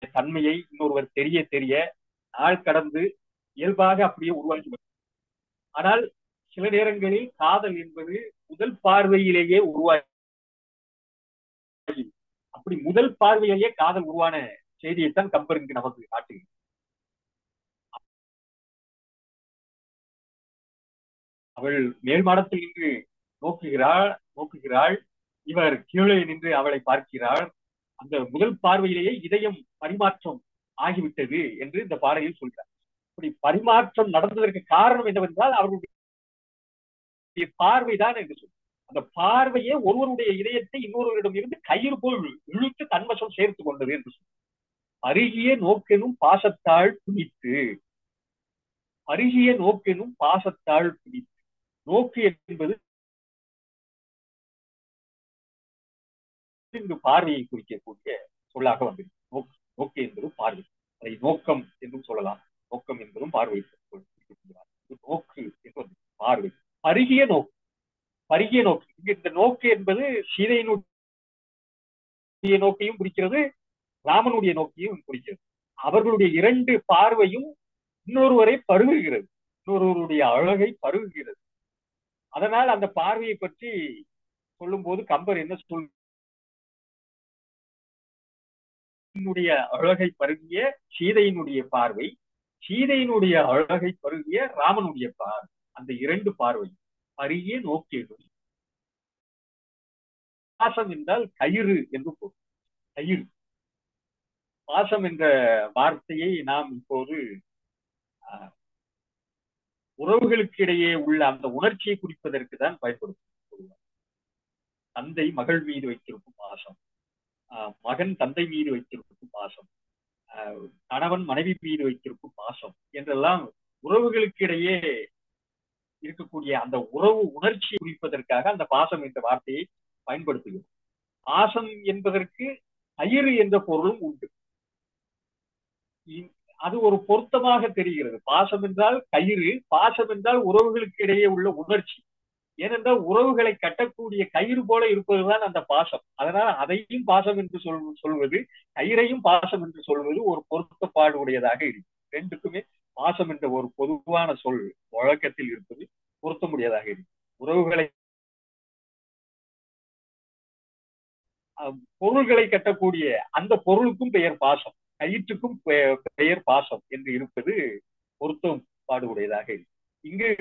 தன்மையை இன்னொருவர் தெரிய தெரிய நாள் கடந்து இயல்பாக அப்படியே உருவாகி வரும் ஆனால் சில நேரங்களில் காதல் என்பது முதல் பார்வையிலேயே உருவாகி அப்படி முதல் பார்வையிலேயே காதல் உருவான செய்தியைத்தான் கம்பர் இங்கு நமக்கு காட்டுகிறது அவள் மேல் மாடத்தில் நின்று நோக்குகிறாள் நோக்குகிறாள் இவர் கீழே நின்று அவளை பார்க்கிறாள் அந்த முதல் பார்வையிலேயே இதயம் பரிமாற்றம் ஆகிவிட்டது என்று இந்த பாடலில் சொல்கிறார் இப்படி பரிமாற்றம் நடந்ததற்கு காரணம் என்னவென்றால் அவர்களுடைய பார்வைதான் என்று சொல்லி அந்த பார்வையே ஒருவருடைய இதயத்தை இன்னொருவரிடம் இருந்து கயிறு போல் இழுத்து தன்வசம் சேர்த்து கொண்டது என்று சொல்லி அருகிய நோக்கெனும் பாசத்தாள் துணித்து அருகிய நோக்கெனும் பாசத்தாள் துணித்து நோக்கு என்பது இங்கு பார்வையை குறிக்கக்கூடிய சொல்லாக வந்தது நோக்கு நோக்கு என்பது பார்வை அதை நோக்கம் என்றும் சொல்லலாம் நோக்கம் என்பதும் பார்வை நோக்கு என்று பார்வை பருகிய நோக்கு பருகிய நோக்கு இங்கு இந்த நோக்கு என்பது சீதையினுடைய நோக்கையும் குறிக்கிறது ராமனுடைய நோக்கையும் குறிக்கிறது அவர்களுடைய இரண்டு பார்வையும் இன்னொருவரை பருகுகிறது இன்னொருவருடைய அழகை பருகுகிறது அதனால் அந்த பார்வையை பற்றி சொல்லும் போது கம்பர் என்ன சொல் என்னுடைய அழகை பருகிய சீதையினுடைய பார்வை சீதையினுடைய அழகை பருகிய ராமனுடைய பார்வை அந்த இரண்டு பார்வை பருகிய நோக்கியதும் பாசம் என்றால் கயிறு என்று பொருள் கயிறு பாசம் என்ற வார்த்தையை நாம் இப்போது உறவுகளுக்கு இடையே உள்ள அந்த உணர்ச்சியை குறிப்பதற்கு தான் பயன்படுத்தும் தந்தை மகள் மீது வைத்திருக்கும் பாசம் மகன் தந்தை மீது வைத்திருக்கும் பாசம் கணவன் மனைவி மீது வைத்திருக்கும் பாசம் என்றெல்லாம் உறவுகளுக்கு இடையே இருக்கக்கூடிய அந்த உறவு உணர்ச்சியை குறிப்பதற்காக அந்த பாசம் என்ற வார்த்தையை பயன்படுத்துகிறோம் பாசம் என்பதற்கு கயிறு என்ற பொருளும் உண்டு அது ஒரு பொருத்தமாக தெரிகிறது பாசம் என்றால் கயிறு பாசம் என்றால் உறவுகளுக்கு இடையே உள்ள உணர்ச்சி ஏனென்றால் உறவுகளை கட்டக்கூடிய கயிறு போல இருப்பதுதான் அந்த பாசம் அதனால் அதையும் பாசம் என்று சொல் சொல்வது கயிறையும் பாசம் என்று சொல்வது ஒரு பொருத்தப்பாடு உடையதாக இருக்கு ரெண்டுக்குமே பாசம் என்ற ஒரு பொதுவான சொல் வழக்கத்தில் இருப்பது பொருத்த முடியாதாக இருக்கு உறவுகளை பொருள்களை கட்டக்கூடிய அந்த பொருளுக்கும் பெயர் பாசம் கயிற்றுக்கும் பெயர் பாசம் என்று இருப்பது பொருத்தம் பாடுடையதாக இருக்கு இங்கு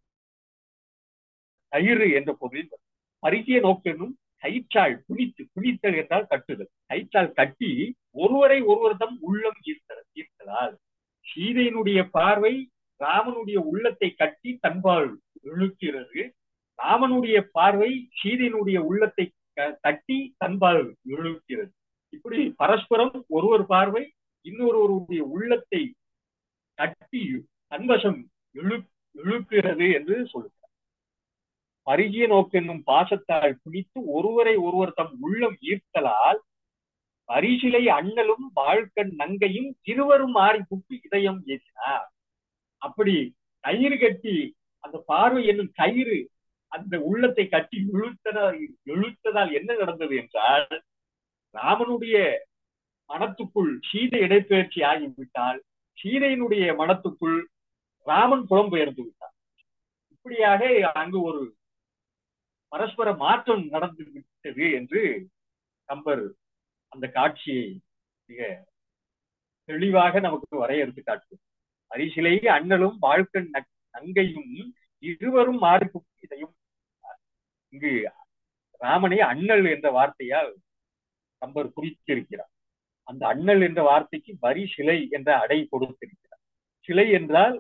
கயிறு என்ற பொருளில் பருகிய நோக்கெனும் கயிற்றால் துணித்து துணித்தல் என்றால் கட்டுதல் கயிற்றால் கட்டி ஒருவரை ஒருவரிடம் உள்ளம் ஈர்த்தல் ஈர்த்ததால் சீதையினுடைய பார்வை ராமனுடைய உள்ளத்தை கட்டி தன்பால் இழுக்கிறது ராமனுடைய பார்வை சீதையினுடைய உள்ளத்தை தட்டி தன்பால் இழுக்கிறது இப்படி பரஸ்பரம் ஒருவர் பார்வை இன்னொருவருடைய உள்ளத்தை கட்டி தன்வசம் இழு இழுக்கிறது என்று சொல்லுகிறார் பருகிய நோக்கென்னும் பாசத்தால் பிடித்து ஒருவரை ஒருவர் தம் உள்ளம் ஈர்த்தலால் பரிசிலை அண்ணலும் வாழ்க்கண் நங்கையும் இருவரும் மாறி புக்கு இதயம் ஏற்றினார் அப்படி கயிறு கட்டி அந்த பார்வை என்னும் கயிறு அந்த உள்ளத்தை கட்டி இழுத்ததால் இழுத்ததால் என்ன நடந்தது என்றால் ராமனுடைய மனத்துக்குள் சீதை இடைப்பெயர்ச்சி ஆகிவிட்டால் சீதையினுடைய மனத்துக்குள் ராமன் புலம்பெயர்ந்து விட்டார் இப்படியாக அங்கு ஒரு பரஸ்பர மாற்றம் நடந்து விட்டது என்று கம்பர் அந்த காட்சியை மிக தெளிவாக நமக்கு வரையறுத்து காட்டும் அரிசிலை அண்ணலும் வாழ்க்கை நங்கையும் இருவரும் மாறி இதையும் இங்கு ராமனை அண்ணல் என்ற வார்த்தையால் கம்பர் குறித்திருக்கிறார் அந்த அண்ணல் என்ற வார்த்தைக்கு வரி சிலை என்ற அடை கொடுத்திருக்கிறார் சிலை என்றால்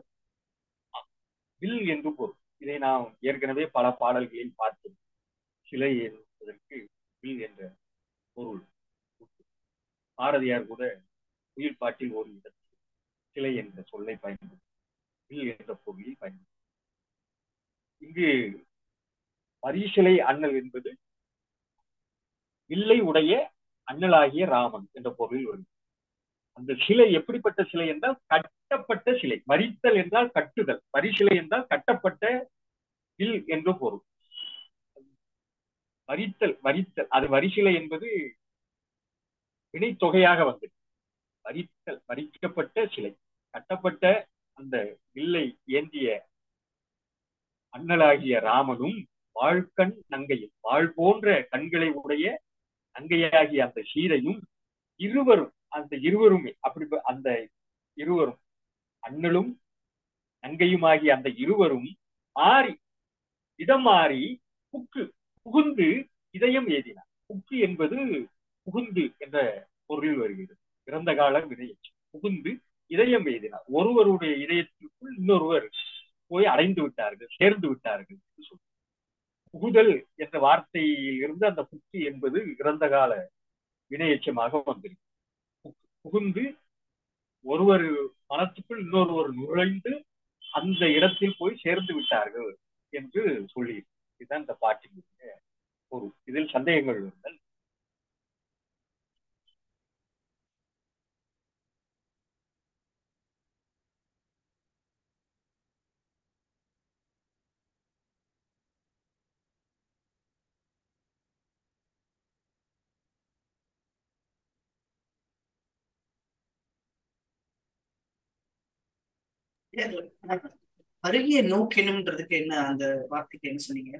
வில் என்று பொருள் இதை நாம் ஏற்கனவே பல பாடல்களில் பார்த்தோம் சிலை என்பதற்கு வில் என்ற பொருள் பாரதியார் கூட உயிர் பாட்டில் ஒரு இடத்தில் சிலை என்ற சொல்லை பயன்படுத்தி வில் என்ற பொருளில் பயன்படுத்தி இங்கு பரிசிலை அண்ணல் என்பது வில்லை உடைய அண்ணலாகிய ராமன் என்ற பொருளில் வரும் அந்த சிலை எப்படிப்பட்ட சிலை என்றால் கட்டப்பட்ட சிலை வரித்தல் என்றால் கட்டுதல் வரிசிலை என்றால் கட்டப்பட்ட வில் என்று பொருள் வரித்தல் வரித்தல் அது வரிசிலை என்பது வினைத்தொகையாக வந்தது பறித்தல் பறிக்கப்பட்ட சிலை கட்டப்பட்ட அந்த வில்லை ஏந்திய அண்ணலாகிய ராமனும் வாழ்கண் நங்கையும் வாழ் போன்ற கண்களை உடைய நங்கையாகிய அந்த சீதையும் இருவரும் அந்த இருவருமே அப்படி ப- அந்த இருவரும் அண்ணலும் நங்கையுமாகிய அந்த இருவரும் மாறி இடம் மாறி புக்கு புகுந்து இதயம் ஏதினார் புக்கு என்பது புகுந்து என்ற பொருளில் வருகிறது இறந்த கால விதையச்சம் புகுந்து இதயம் எய்தினார் ஒருவருடைய இதயத்திற்குள் இன்னொருவர் போய் அடைந்து விட்டார்கள் சேர்ந்து விட்டார்கள் என்று சொல்றார். புகுதல் என்ற வார்த்தையில் இருந்து அந்த புக்கு என்பது இறந்த கால வினையச்சமாக வந்திருக்கு புக்கு- புகுந்து ஒருவர் மனத்துக்குள் இன்னொருவர் நுழைந்து அந்த இடத்தில் போய் சேர்ந்து விட்டார்கள் என்று சொல்லி இதுதான் இந்த பாட்டினுடைய பொருள் இதில் சந்தேகங்கள் இருந்தால் அருகிய நோக்கினும்ன்றதுக்கு என்ன அந்த வார்த்தைக்கு என்ன சொன்னீங்க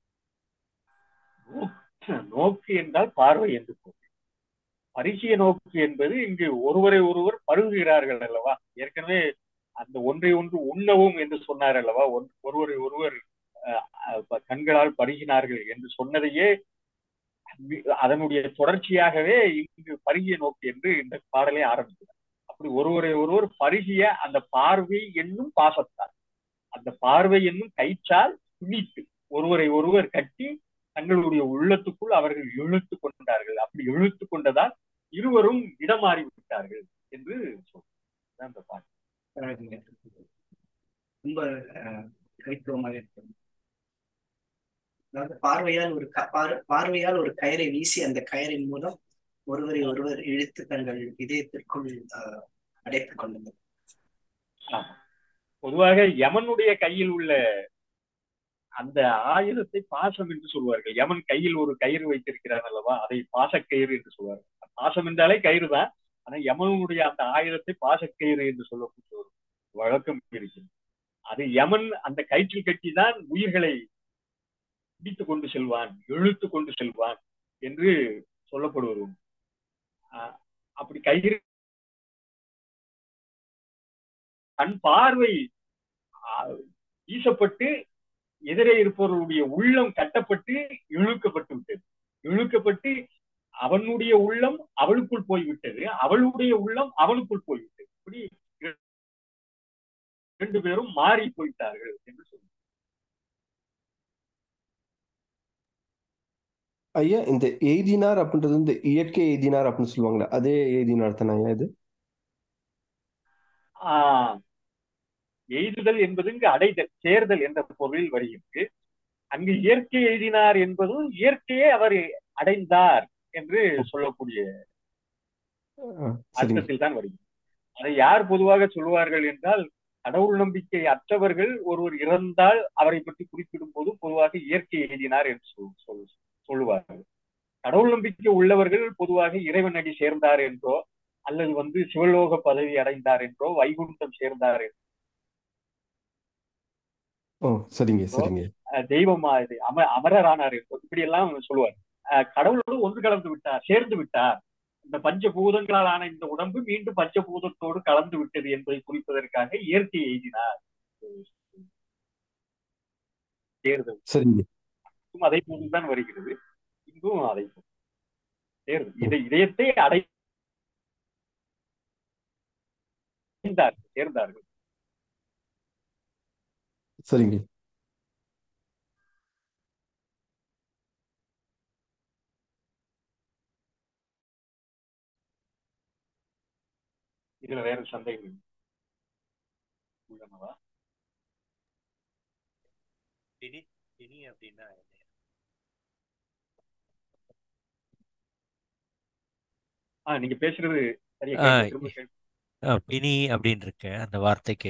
நோக்கு- நோக்கு என்றால் பார்வை என்று பொருள் பரிசிய நோக்கு என்பது இங்கு ஒருவரை ஒருவர் பருகுகிறார்கள் அல்லவா ஏற்கனவே அந்த ஒன்றை ஒன்று உண்ணவும் என்று சொன்னார் அல்லவா ஒன்- ஒருவரை ஒருவர் அஹ், அஹ், கண்களால் பருகினார்கள் என்று சொன்னதையே வி- அதனுடைய தொடர்ச்சியாகவே இங்கு பருகிய நோக்கு என்று இந்த பாடலை ஆரம்பிக்கிறார் அப்படி ஒருவரை ஒருவர் பருகிய அந்த பார்வை என்னும் பாசத்தால் அந்த பார்வை என்னும் கயிற்றால் துணித்து ஒருவரை ஒருவர் கட்டி தங்களுடைய உள்ளத்துக்குள் அவர்கள் இழுத்து கொண்டார்கள் அப்படி இழுத்து கொண்டதால் இருவரும் இடமாறி விட்டார்கள் என்று சொல்றார் அந்த பாட்டு அழகுங்க. ரொம்ப அஹ், கவித்துவமாக இருக்கு அதாவது பார்வையால் ஒரு க- பார்- பார்வையால் ஒரு கயரை வீசி அந்த கயரின் மூலம் ஒருவரை ஒருவர் இழுத்து தங்கள் இதயத்திற்குள் அஹ், அடைத்துக் கொண்டனர் ஆமா. பொதுவாக யமனுடைய கையில் உள்ள அந்த ஆயுதத்தை பாசம் என்று சொல்வார்கள் யமன் கையில் ஒரு கயிறு வைத்திருக்கிறார் அல்லவா அதை பாசக்கயிறு என்று சொல்வார்கள் பாசம் என்றாலே கயிறு தான் ஆனா யமனுடைய அந்த ஆயுதத்தை பாசக்கயிறு என்று சொல்லக்கூடிய ஒரு வழக்கம் இருக்கிறது அது யமன் அந்த கயிற்றில் கட்டி தான் உயிர்களை பிடித்துக் கொண்டு செல்வான் இழுத்து கொண்டு செல்வான் என்று சொல்லப்படுவது உண்டு. ஆஹ் அப்படி கயிறு கண் பார்வை ஆஹ், வீசப்பட்டு எதிரே இருப்பவர்களுடைய உள்ளம் கட்டப்பட்டு இழுக்கப்பட்டு விட்டது இழுக்கப்பட்டு அவனுடைய உள்ளம் அவளுக்குள் போய்விட்டது அவளுடைய உள்ளம் அவனுக்குள் போய்விட்டது இப்படி இரண்டு பேரும் மாறி போய்விட்டார்கள் என்று சொல்லுவார் ஐயா இந்த எய்தினார் அப்படின்றது இந்த இயற்கை எய்தினார் அப்படின்னு சொல்லுவாங்களே அதே எய்தினார் தானே ஐயா இது ஆஹ் எய்துதல் என்பது இங்கு அடைதல் சேர்தல் என்ற பொருளில் வருகிறது அங்கு இயற்கை எழுதினார் என்பதும் இயற்கையே அவர் அடைந்தார் என்று சொல்லக்கூடிய ஆ, சரிங்க அர்த்தத்தில் தான் வருகிறது அதை யார் பொதுவாக சொல்லுவார்கள் என்றால் கடவுள் நம்பிக்கை அற்றவர்கள் ஒருவர் இறந்தால் அவரை பற்றி குறிப்பிடும் போது பொதுவாக இயற்கை எழுதினார் என்று சொல் சொல்- சொல்லுவார்கள் கடவுள் நம்பிக்கை உள்ளவர்கள் பொதுவாக இறைவனடி சேர்ந்தார் என்றோ அல்லது வந்து சிவலோக பதவி அடைந்தார் என்றோ வைகுண்டம் சேர்ந்தார் என்றோ ஓ சரிங்க சரிங்க அஹ் தெய்வமா இது அம அமரரானார் என்றோ இப்படி எல்லாம் சொல்லுவார் அஹ் கடவுளோடு ஒன்று கலந்து விட்டார் சேர்ந்து விட்டார் இந்த பஞ்சபூதங்களால் ஆன இந்த உடம்பு மீண்டும் பஞ்சபூதத்தோடு கலந்து விட்டது என்பதை குறிப்பதற்காக இயற்கை எழுதினார் தேர்தல் சரிங்க இங்கும் அதை போன்றுதான் வருகிறது இங்கும் அதை போன்று. தேர்தல் இதை இதயத்தை அடைந்தார்கள் சேர்ந்தார்கள் சரிங்க இதுல வேற சந்தேகம் உள்ளனவா பிணி பிணி அப்படின்னா என்ன ஆஹ் நீங்க பேசுறது சரியா ஆ, கேட்கல. திரும்ப கேள்வி. ஆ, பிணி அப்படின்னு இருக்கு அந்த வார்த்தைக்கு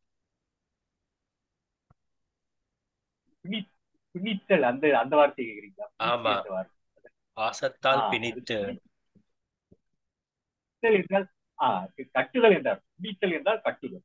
பிணி- பிணித்தல் அந்த அந்த வார்த்தை கேக்குறீங்களா பிணித்தல் ஆமா. என்ற வார்த்தை. பாசத்தால் ஆ, அது பிணித்து பிணித்தல் என்றால் ஆஹ் கட்டுதல் என்றார் பிடித்தல் என்றால் கட்டுதல்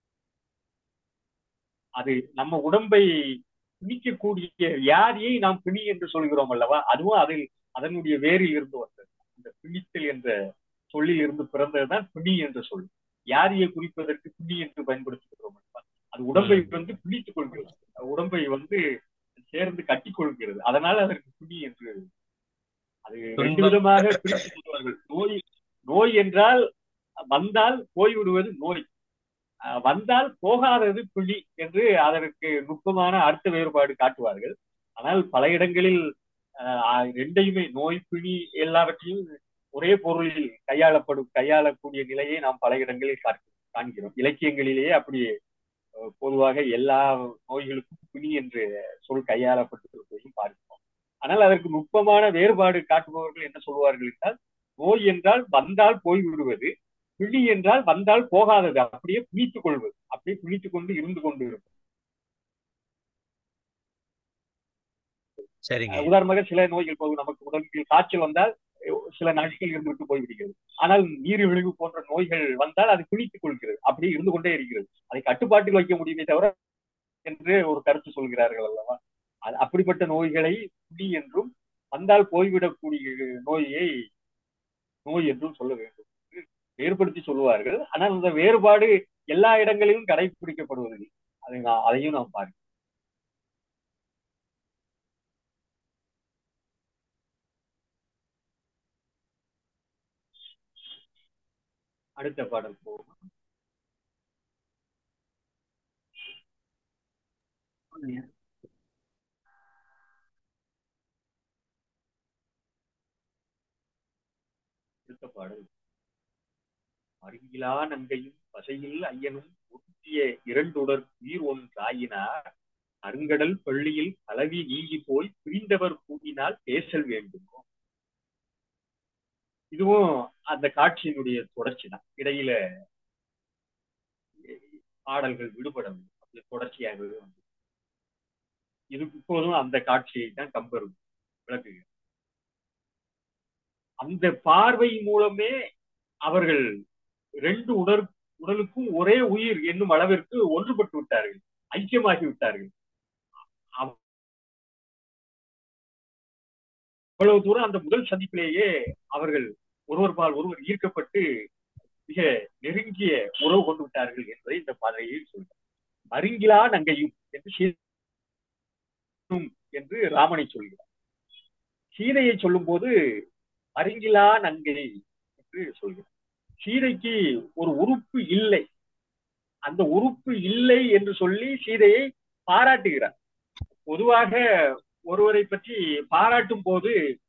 அது நம்ம உடம்பை பிணிக்கக்கூடிய வியாதியை நாம் பிணி என்று சொல்கிறோம் அல்லவா அதுவும் அதில் அதனுடைய வேரில் இருந்து வந்தது இந்த பிணித்தல் என்ற சொல்லில் இருந்து பிறந்ததுதான் பிணி என்ற சொல் வியாதியை குறிப்பதற்கு பிணி என்று பயன்படுத்துகிறோம் அல்லவா அது உடம்பை வந்து பிணித்துக் கொள்கிறது உடம்பை வந்து சேர்ந்து கட்டிக் கொள்கிறது அதனால அதற்கு பிணி என்று அது ரெண்டு துன்பம். விதமாக பிரித்து சொல்வார்கள் நோய் நோய் என்றால் வந்தால் போய்விடுவது நோய் அஹ் வந்தால் போகாதது பிழி என்று அதற்கு நுட்பமான அர்த்த வேறுபாடு காட்டுவார்கள் ஆனால் பல இடங்களில் அஹ், ரெண்டையுமே நோய் பிழி எல்லாவற்றையும் ஒரே பொருளில் கையாளப்படும் கையாளக்கூடிய நிலையை நாம் பல இடங்களில் பார்க்க- காண்கிறோம் இலக்கியங்களிலேயே அப்படி அஹ், பொதுவாக எல்லா நோய்களுக்கும் பிணி என்று சொல் கையாளப்பட்டிருப்பதையும் பார்க்கிறோம் ஆனால் அதற்கு நுட்பமான வேறுபாடு காட்டுபவர்கள் என்ன சொல்வார்கள் என்றால் நோய் என்றால் வந்தால் போய்விடுவது பிழி என்றால் வந்தால் போகாதது அப்படியே பிணித்துக் கொள்வது அப்படியே பிணித்துக் கொண்டு இருந்து கொண்டு இருக்கும் சரிங்க அஹ் உதாரணமாக சில நோய்கள் போகும் நமக்கு உடம்பில் காய்ச்சல் வந்தால் அஹ் சில நாட்கள் இருந்துவிட்டு போய்விடுகிறது ஆனால் நீரிழிவு போன்ற நோய்கள் வந்தால் அது பிணித்துக் கொள்கிறது அப்படியே இருந்து கொண்டே இருக்கிறது அதை கட்டுப்பாட்டில் வைக்க முடியுமே தவிர என்று ஒரு கருத்து சொல்கிறார்கள் அல்லவா அது அப்படிப்பட்ட நோய்களை பிணி என்றும் வந்தால் போய்விடக்கூடிய நோயை நோய் என்றும் சொல்ல வேண்டும் என்று வேறுபடுத்தி சொல்லுவார்கள் ஆனால் அந்த வேறுபாடு எல்லா இடங்களிலும் கடைபிடிக்கப்படுவதில்லை அதை நான் அதையும் நாம் பார்க்கிறோம் அடுத்த பாடல் போவோம் அடுத்த பாடல் அருகிலா நங்கையும் பசையில் ஐயனும் ஒட்டிய இரண்டுடர் உயிர் ஒன்றாயினார் அருங்கடல் பள்ளியில் கலவி நீங்கி போய் பிரிந்தவர் கூடினால் பேசல் வேண்டும் இதுவும் அந்த காட்சியினுடைய தொடர்ச்சி தான் இடையில பாடல்கள் விடுபடவில்லை அது தொடர்ச்சியாகவே வந்து இது இப்போதும் அந்த காட்சியை தான் கம்பர் விளக்குகிறார் அந்த பார்வை மூலமே அவர்கள் ரெண்டு உடல் உடலுக்கும் ஒரே உயிர் என்னும் அளவிற்கு ஒன்றுபட்டு விட்டார்கள் ஐக்கியமாகி விட்டார்கள் அவ்வளவு தூரம் அந்த முதல் சந்திப்பிலேயே அவர்கள் ஒருவர் பால் ஒருவர் ஈர்க்கப்பட்டு மிக நெருங்கிய உறவு கொண்டு விட்டார்கள் என்பதை இந்த பாதையில் சொல்கிறார் மருங்கிலா நங்கையும் என்று என்று ராமனை சொல்கிறார் சீதையை சொல்லும் போது அருங்கிலா நங்கை என்று சொல்கிறார் சீதைக்கு ஒரு உறுப்பு இல்லை அந்த உறுப்பு இல்லை என்று சொல்லி சீதையை பாராட்டுகிறார் பொதுவாக ஒருவரை பற்றி பாராட்டும் போது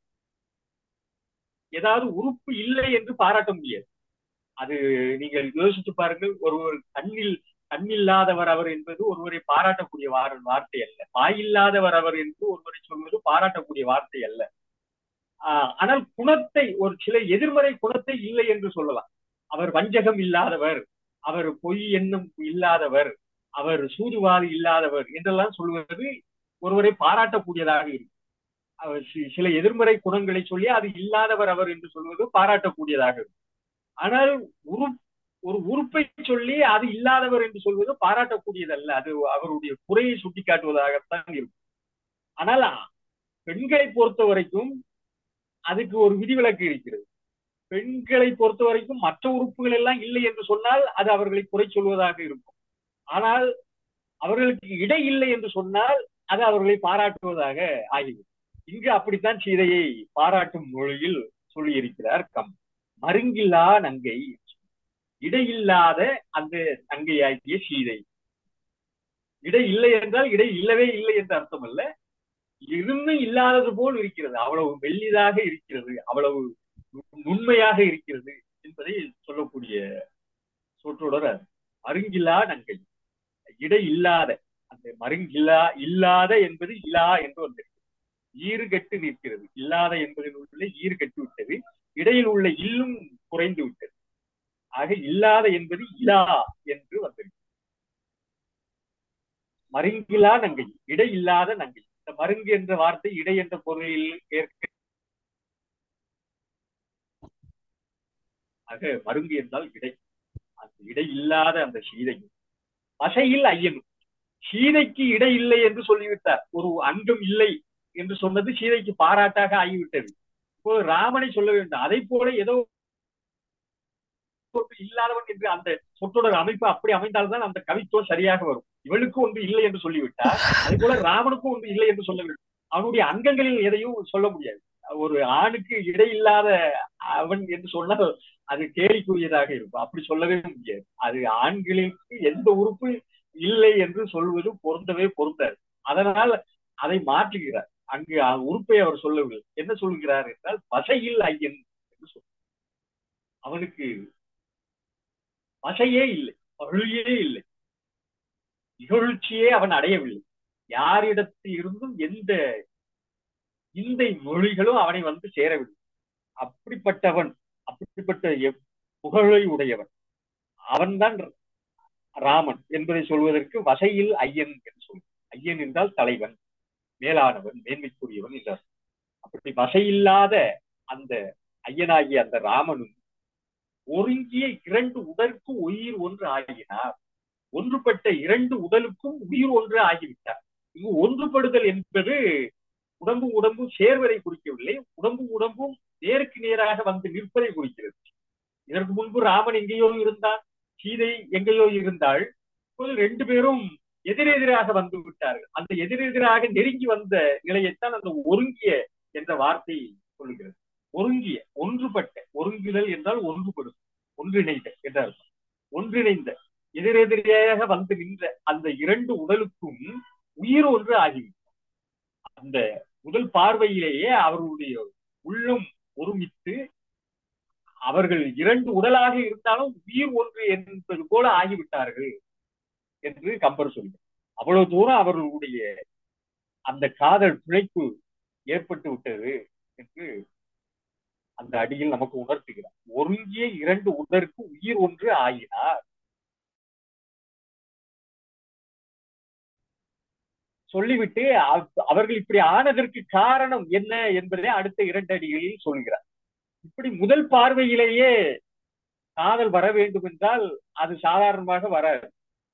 ஏதாவது உறுப்பு இல்லை என்று பாராட்ட முடியாது அது நீங்கள் யோசித்து பாருங்கள் ஒருவர் கண்ணில் கண்ணில்லாதவர் அவர் என்பது ஒருவரை பாராட்டக்கூடிய வார்த்தை அல்ல வாயில்லாதவர் அவர் என்று ஒருவரை சொல்வது பாராட்டக்கூடிய வார்த்தை அல்ல ஆனால் குணத்தை ஒரு சில எதிர்மறை குணத்தை இல்லை என்று சொல்லலாம் அவர் வஞ்சகம் இல்லாதவர் அவர் பொய் எண்ணம் இல்லாதவர் அவர் சூதுவாதி இல்லாதவர் என்றெல்லாம் சொல்வது ஒருவரை பாராட்டக்கூடியதாக இருக்கும் அவர் சில எதிர்மறை குணங்களை சொல்லி அது இல்லாதவர் அவர் என்று சொல்வது பாராட்டக்கூடியதாக இருக்கும் ஆனால் உரு ஒரு உறுப்பை சொல்லி அது இல்லாதவர் என்று சொல்வது பாராட்டக்கூடியதல்ல அது அவருடைய குறையை சுட்டிக்காட்டுவதாகத்தான் இருக்கும் ஆனால் பெண்களை பொறுத்த வரைக்கும் அதுக்கு ஒரு விதிவிலக்கு இருக்கிறது பெண்களை பொறுத்த வரைக்கும் மற்ற உறுப்புகள் எல்லாம் இல்லை என்று சொன்னால் அது அவர்களை குறை சொல்வதாக இருக்கும் ஆனால் அவர்களுக்கு இடை இல்லை என்று சொன்னால் அது அவர்களை பாராட்டுவதாக ஆகிவிடும் இங்கு அப்படித்தான் சீதையை பாராட்டும் மொழியில் சொல்லியிருக்கிறார் கம் மருங்கில்லா நங்கை இடையில்லாத அந்த நங்கையாகிய சீதை இடை இல்லை என்றால் இடை இல்லவே இல்லை என்ற அர்த்தம் அல்ல இருந்தும் இல்லாதது போல் இருக்கிறது அவ்வளவு மெல்லிதாக இருக்கிறது அவ்வளவு உண்மையாக இருக்கிறது என்பதை சொல்லக்கூடிய சொற்றொடர் அருங்கில்லா நங்கை இடை இல்லாத அந்த மருங்கில்லா இல்லாத என்பது இலா என்று வந்திருக்கு ஈறு கட்டு நிற்கிறது இல்லாத என்பதில் உள்ள ஈறு கட்டு விட்டது இடையில் உள்ள இல்லும் குறைந்து விட்டது ஆக இல்லாத என்பது இலா என்று வந்திருக்கு மருங்கிலா நங்கை இடை இல்லாத நங்கை இந்த மருங்கு என்ற வார்த்தை இடை என்ற பொருளில் ஏற்க ஆக மருங்கு என்றால் இடை அந்த இடை இல்லாத அந்த சீதையும் வசையில் ஐயனும் சீதைக்கு இடை இல்லை என்று சொல்லிவிட்டார் ஒரு அங்கம் இல்லை என்று சொன்னது சீதைக்கு பாராட்டாக ஆகிவிட்டது இப்போ ராமனை சொல்ல வேண்டும் அதை போல ஏதோ ஒன்று இல்லாதவன் என்று அந்த சொற்றொடர் அமைப்பு அப்படி அமைந்தால்தான் அந்த கவித்துவம் சரியாக வரும் இவளுக்கு ஒன்று இல்லை என்று சொல்லிவிட்டார் அதே போல ராமனுக்கும் ஒன்று இல்லை என்று சொல்ல வேண்டும் அவனுடைய அங்கங்களில் எதையும் சொல்ல முடியாது ஒரு ஆணுக்கு இடை இல்லாத அவன் என்று சொன்னால் அது கேலிக்குரியதாக இருக்கும் அப்படி சொல்லவே முடியாது அது ஆண்களுக்கு எந்த உறுப்பு இல்லை என்று சொல்வது பொருந்தவே பொருந்தாது அதனால் அதை மாற்றுகிறார் அங்கு உறுப்பை அவர் சொல்லவில்லை என்ன சொல்கிறார் என்றால் வசையில் ஐயன் என்று சொல் அவனுக்கு வசையே இல்லை பழுயே இல்லை நிகழ்ச்சியே அவன் அடையவில்லை யாரிடத்தில் இருந்தும் எந்த இந்த மொழிகளும் அவனை வந்து சேரவில்லை அப்படிப்பட்டவன் அப்படிப்பட்ட புகழை உடையவன் அவன்தான் ராமன் என்பதை சொல்வதற்கு வசையில் ஐயன் என்று சொல் ஐயன் என்றால் தலைவன் மேலானவன் மேன்மைக்குரியவன் என்றார் அப்படி வசையில்லாத அந்த ஐயனாகிய அந்த ராமனும் ஒருங்கிய இரண்டு உடலுக்கு உயிர் ஒன்று ஆகினார் ஒன்றுபட்ட இரண்டு உடலுக்கும் உயிர் ஒன்று ஆகிவிட்டார் இங்கு ஒன்றுபடுதல் என்பது உடம்பு உடம்பு சேர்வதை குறிக்கவில்லை உடம்பு உடம்பும் நேருக்கு நேராக வந்து நிற்பதை குறிக்கிறது இதற்கு முன்பு ராமன் எங்கேயோ இருந்தான் சீதை எங்கேயோ இருந்தாள் இப்போது ரெண்டு பேரும் எதிரெதிராக வந்து விட்டார்கள் அந்த எதிரெதிராக நெருங்கி வந்த நிலையைத்தான் அந்த ஒருங்கிய என்ற வார்த்தை சொல்லுகிறது ஒருங்கிய ஒன்றுபட்ட ஒருங்குதல் என்றால் ஒன்றுபடும் ஒன்றிணைந்த என்றால் ஒன்றிணைந்த எதிரெதிராக வந்து நின்ற அந்த இரண்டு உடலுக்கும் உயிர் ஒன்று ஆகிவிட்டது அந்த முதல் பார்வையிலேயே அவர்களுடைய உள்ளம் ஒருமித்து அவர்கள் இரண்டு உடலாக இருந்தாலும் உயிர் ஒன்று என்பது போல ஆகிவிட்டார்கள் என்று கம்பர் சொல்கிறார் அவ்வளவு தூரம் அவர்களுடைய அந்த காதல் பிழைப்பு ஏற்பட்டு விட்டது என்று அந்த அடியில் நமக்கு உணர்த்துகிறார் ஒருங்கிய இரண்டு உடற்கு உயிர் ஒன்று ஆகினார் சொல்லிவிட்டு அவர்கள் இப்படி ஆனதற்கு காரணம் என்ன என்பதை அடுத்த இரண்டு அடிகளில் சொல்கிறார் இப்படி முதல் பார்வையிலேயே காதல் வர வேண்டும் என்றால் அது சாதாரணமாக வராது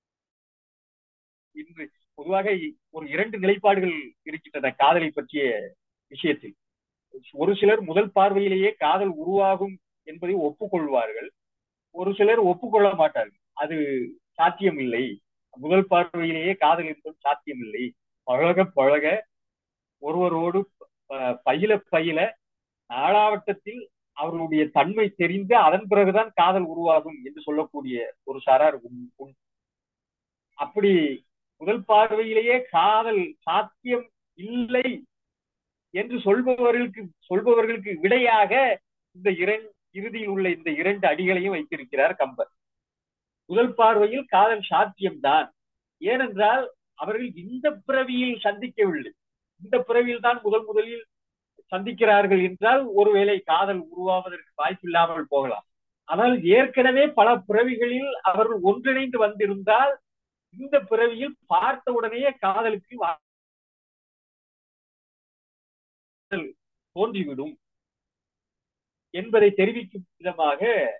இன்று பொதுவாக ஒரு இரண்டு நிலைப்பாடுகள் இருக்கின்றன காதலை பற்றிய விஷயத்தில் ஒரு சிலர் முதல் பார்வையிலேயே காதல் உருவாகும் என்பதை ஒப்புக்கொள்வார்கள் ஒரு சிலர் ஒப்புக்கொள்ள மாட்டார்கள் அது சாத்தியம் இல்லை முதல் பார்வையிலேயே காதல் என்பது சாத்தியம் இல்லை பழக பழக ஒருவரோடு பயில பயில நாளாவட்டத்தில் அவர்களுடைய தன்மை தெரிந்து அதன் பிறகுதான் காதல் உருவாகும் என்று சொல்லக்கூடிய ஒரு சாரார் அப்படி முதல் பார்வையிலேயே காதல் சாத்தியம் இல்லை என்று சொல்பவர்களுக்கு சொல்பவர்களுக்கு விடையாக இந்த இரண்டு இறுதியில் உள்ள இந்த இரண்டு அடிகளையும் வைத்திருக்கிறார் கம்பர் முதல் பார்வையில் காதல் சாத்தியம்தான் ஏனென்றால் அவர்கள் இந்த பிறவியில் சந்திக்கவில்லை இந்த பிறவியில் தான் முதல் முதலில் சந்திக்கிறார்கள் என்றால் ஒருவேளை காதல் உருவாவதற்கு வாய்ப்பில்லாமல் போகலாம் ஆனால் ஏற்கனவே பல பிறவிகளில் அவர்கள் ஒன்றிணைந்து வந்திருந்தால் இந்த பிறவியில் பார்த்த உடனேயே காதலுக்கு தோன்றிவிடும் என்பதை தெரிவிக்கும் விதமாக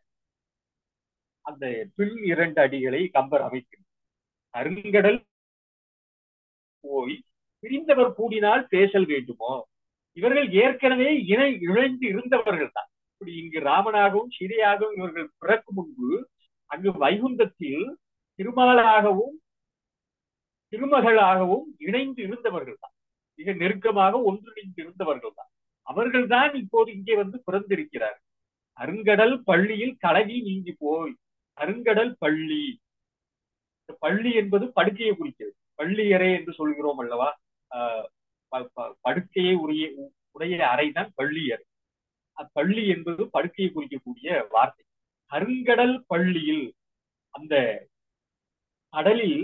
அந்த பின் இரண்டு அடிகளை கம்பர் அமைக்கிறார் அருங்கடல் போய் பிரிந்தவர் கூடினால் பேசல் வேண்டுமோ இவர்கள் ஏற்கனவே இணை இணைந்து இருந்தவர்கள் தான் இப்படி இங்கு ராமனாகவும் சீதையாகவும் இவர்கள் பிறக்கும் முன்பு அங்கு வைகுந்தத்தில் திருமாலாகவும் திருமகளாகவும் இணைந்து இருந்தவர்கள் தான் மிக நெருக்கமாக ஒன்றிணைந்து இருந்தவர்கள் தான் அவர்கள் தான் இப்போது இங்கே வந்து பிறந்திருக்கிறார் அருங்கடல் பள்ளியில் கலவி நீங்கி போய் அருங்கடல் பள்ளி பள்ளி என்பது படுக்கையை குறிக்கிறது பள்ளியறை என்று சொல்கிறோம் அல்லவா படுக்கையை உரிய உடைய அறைதான் பள்ளியறை பள்ளி என்பது படுக்கையை குறிக்கக்கூடிய வார்த்தை கருங்கடல் பள்ளியில் அந்த கடலில்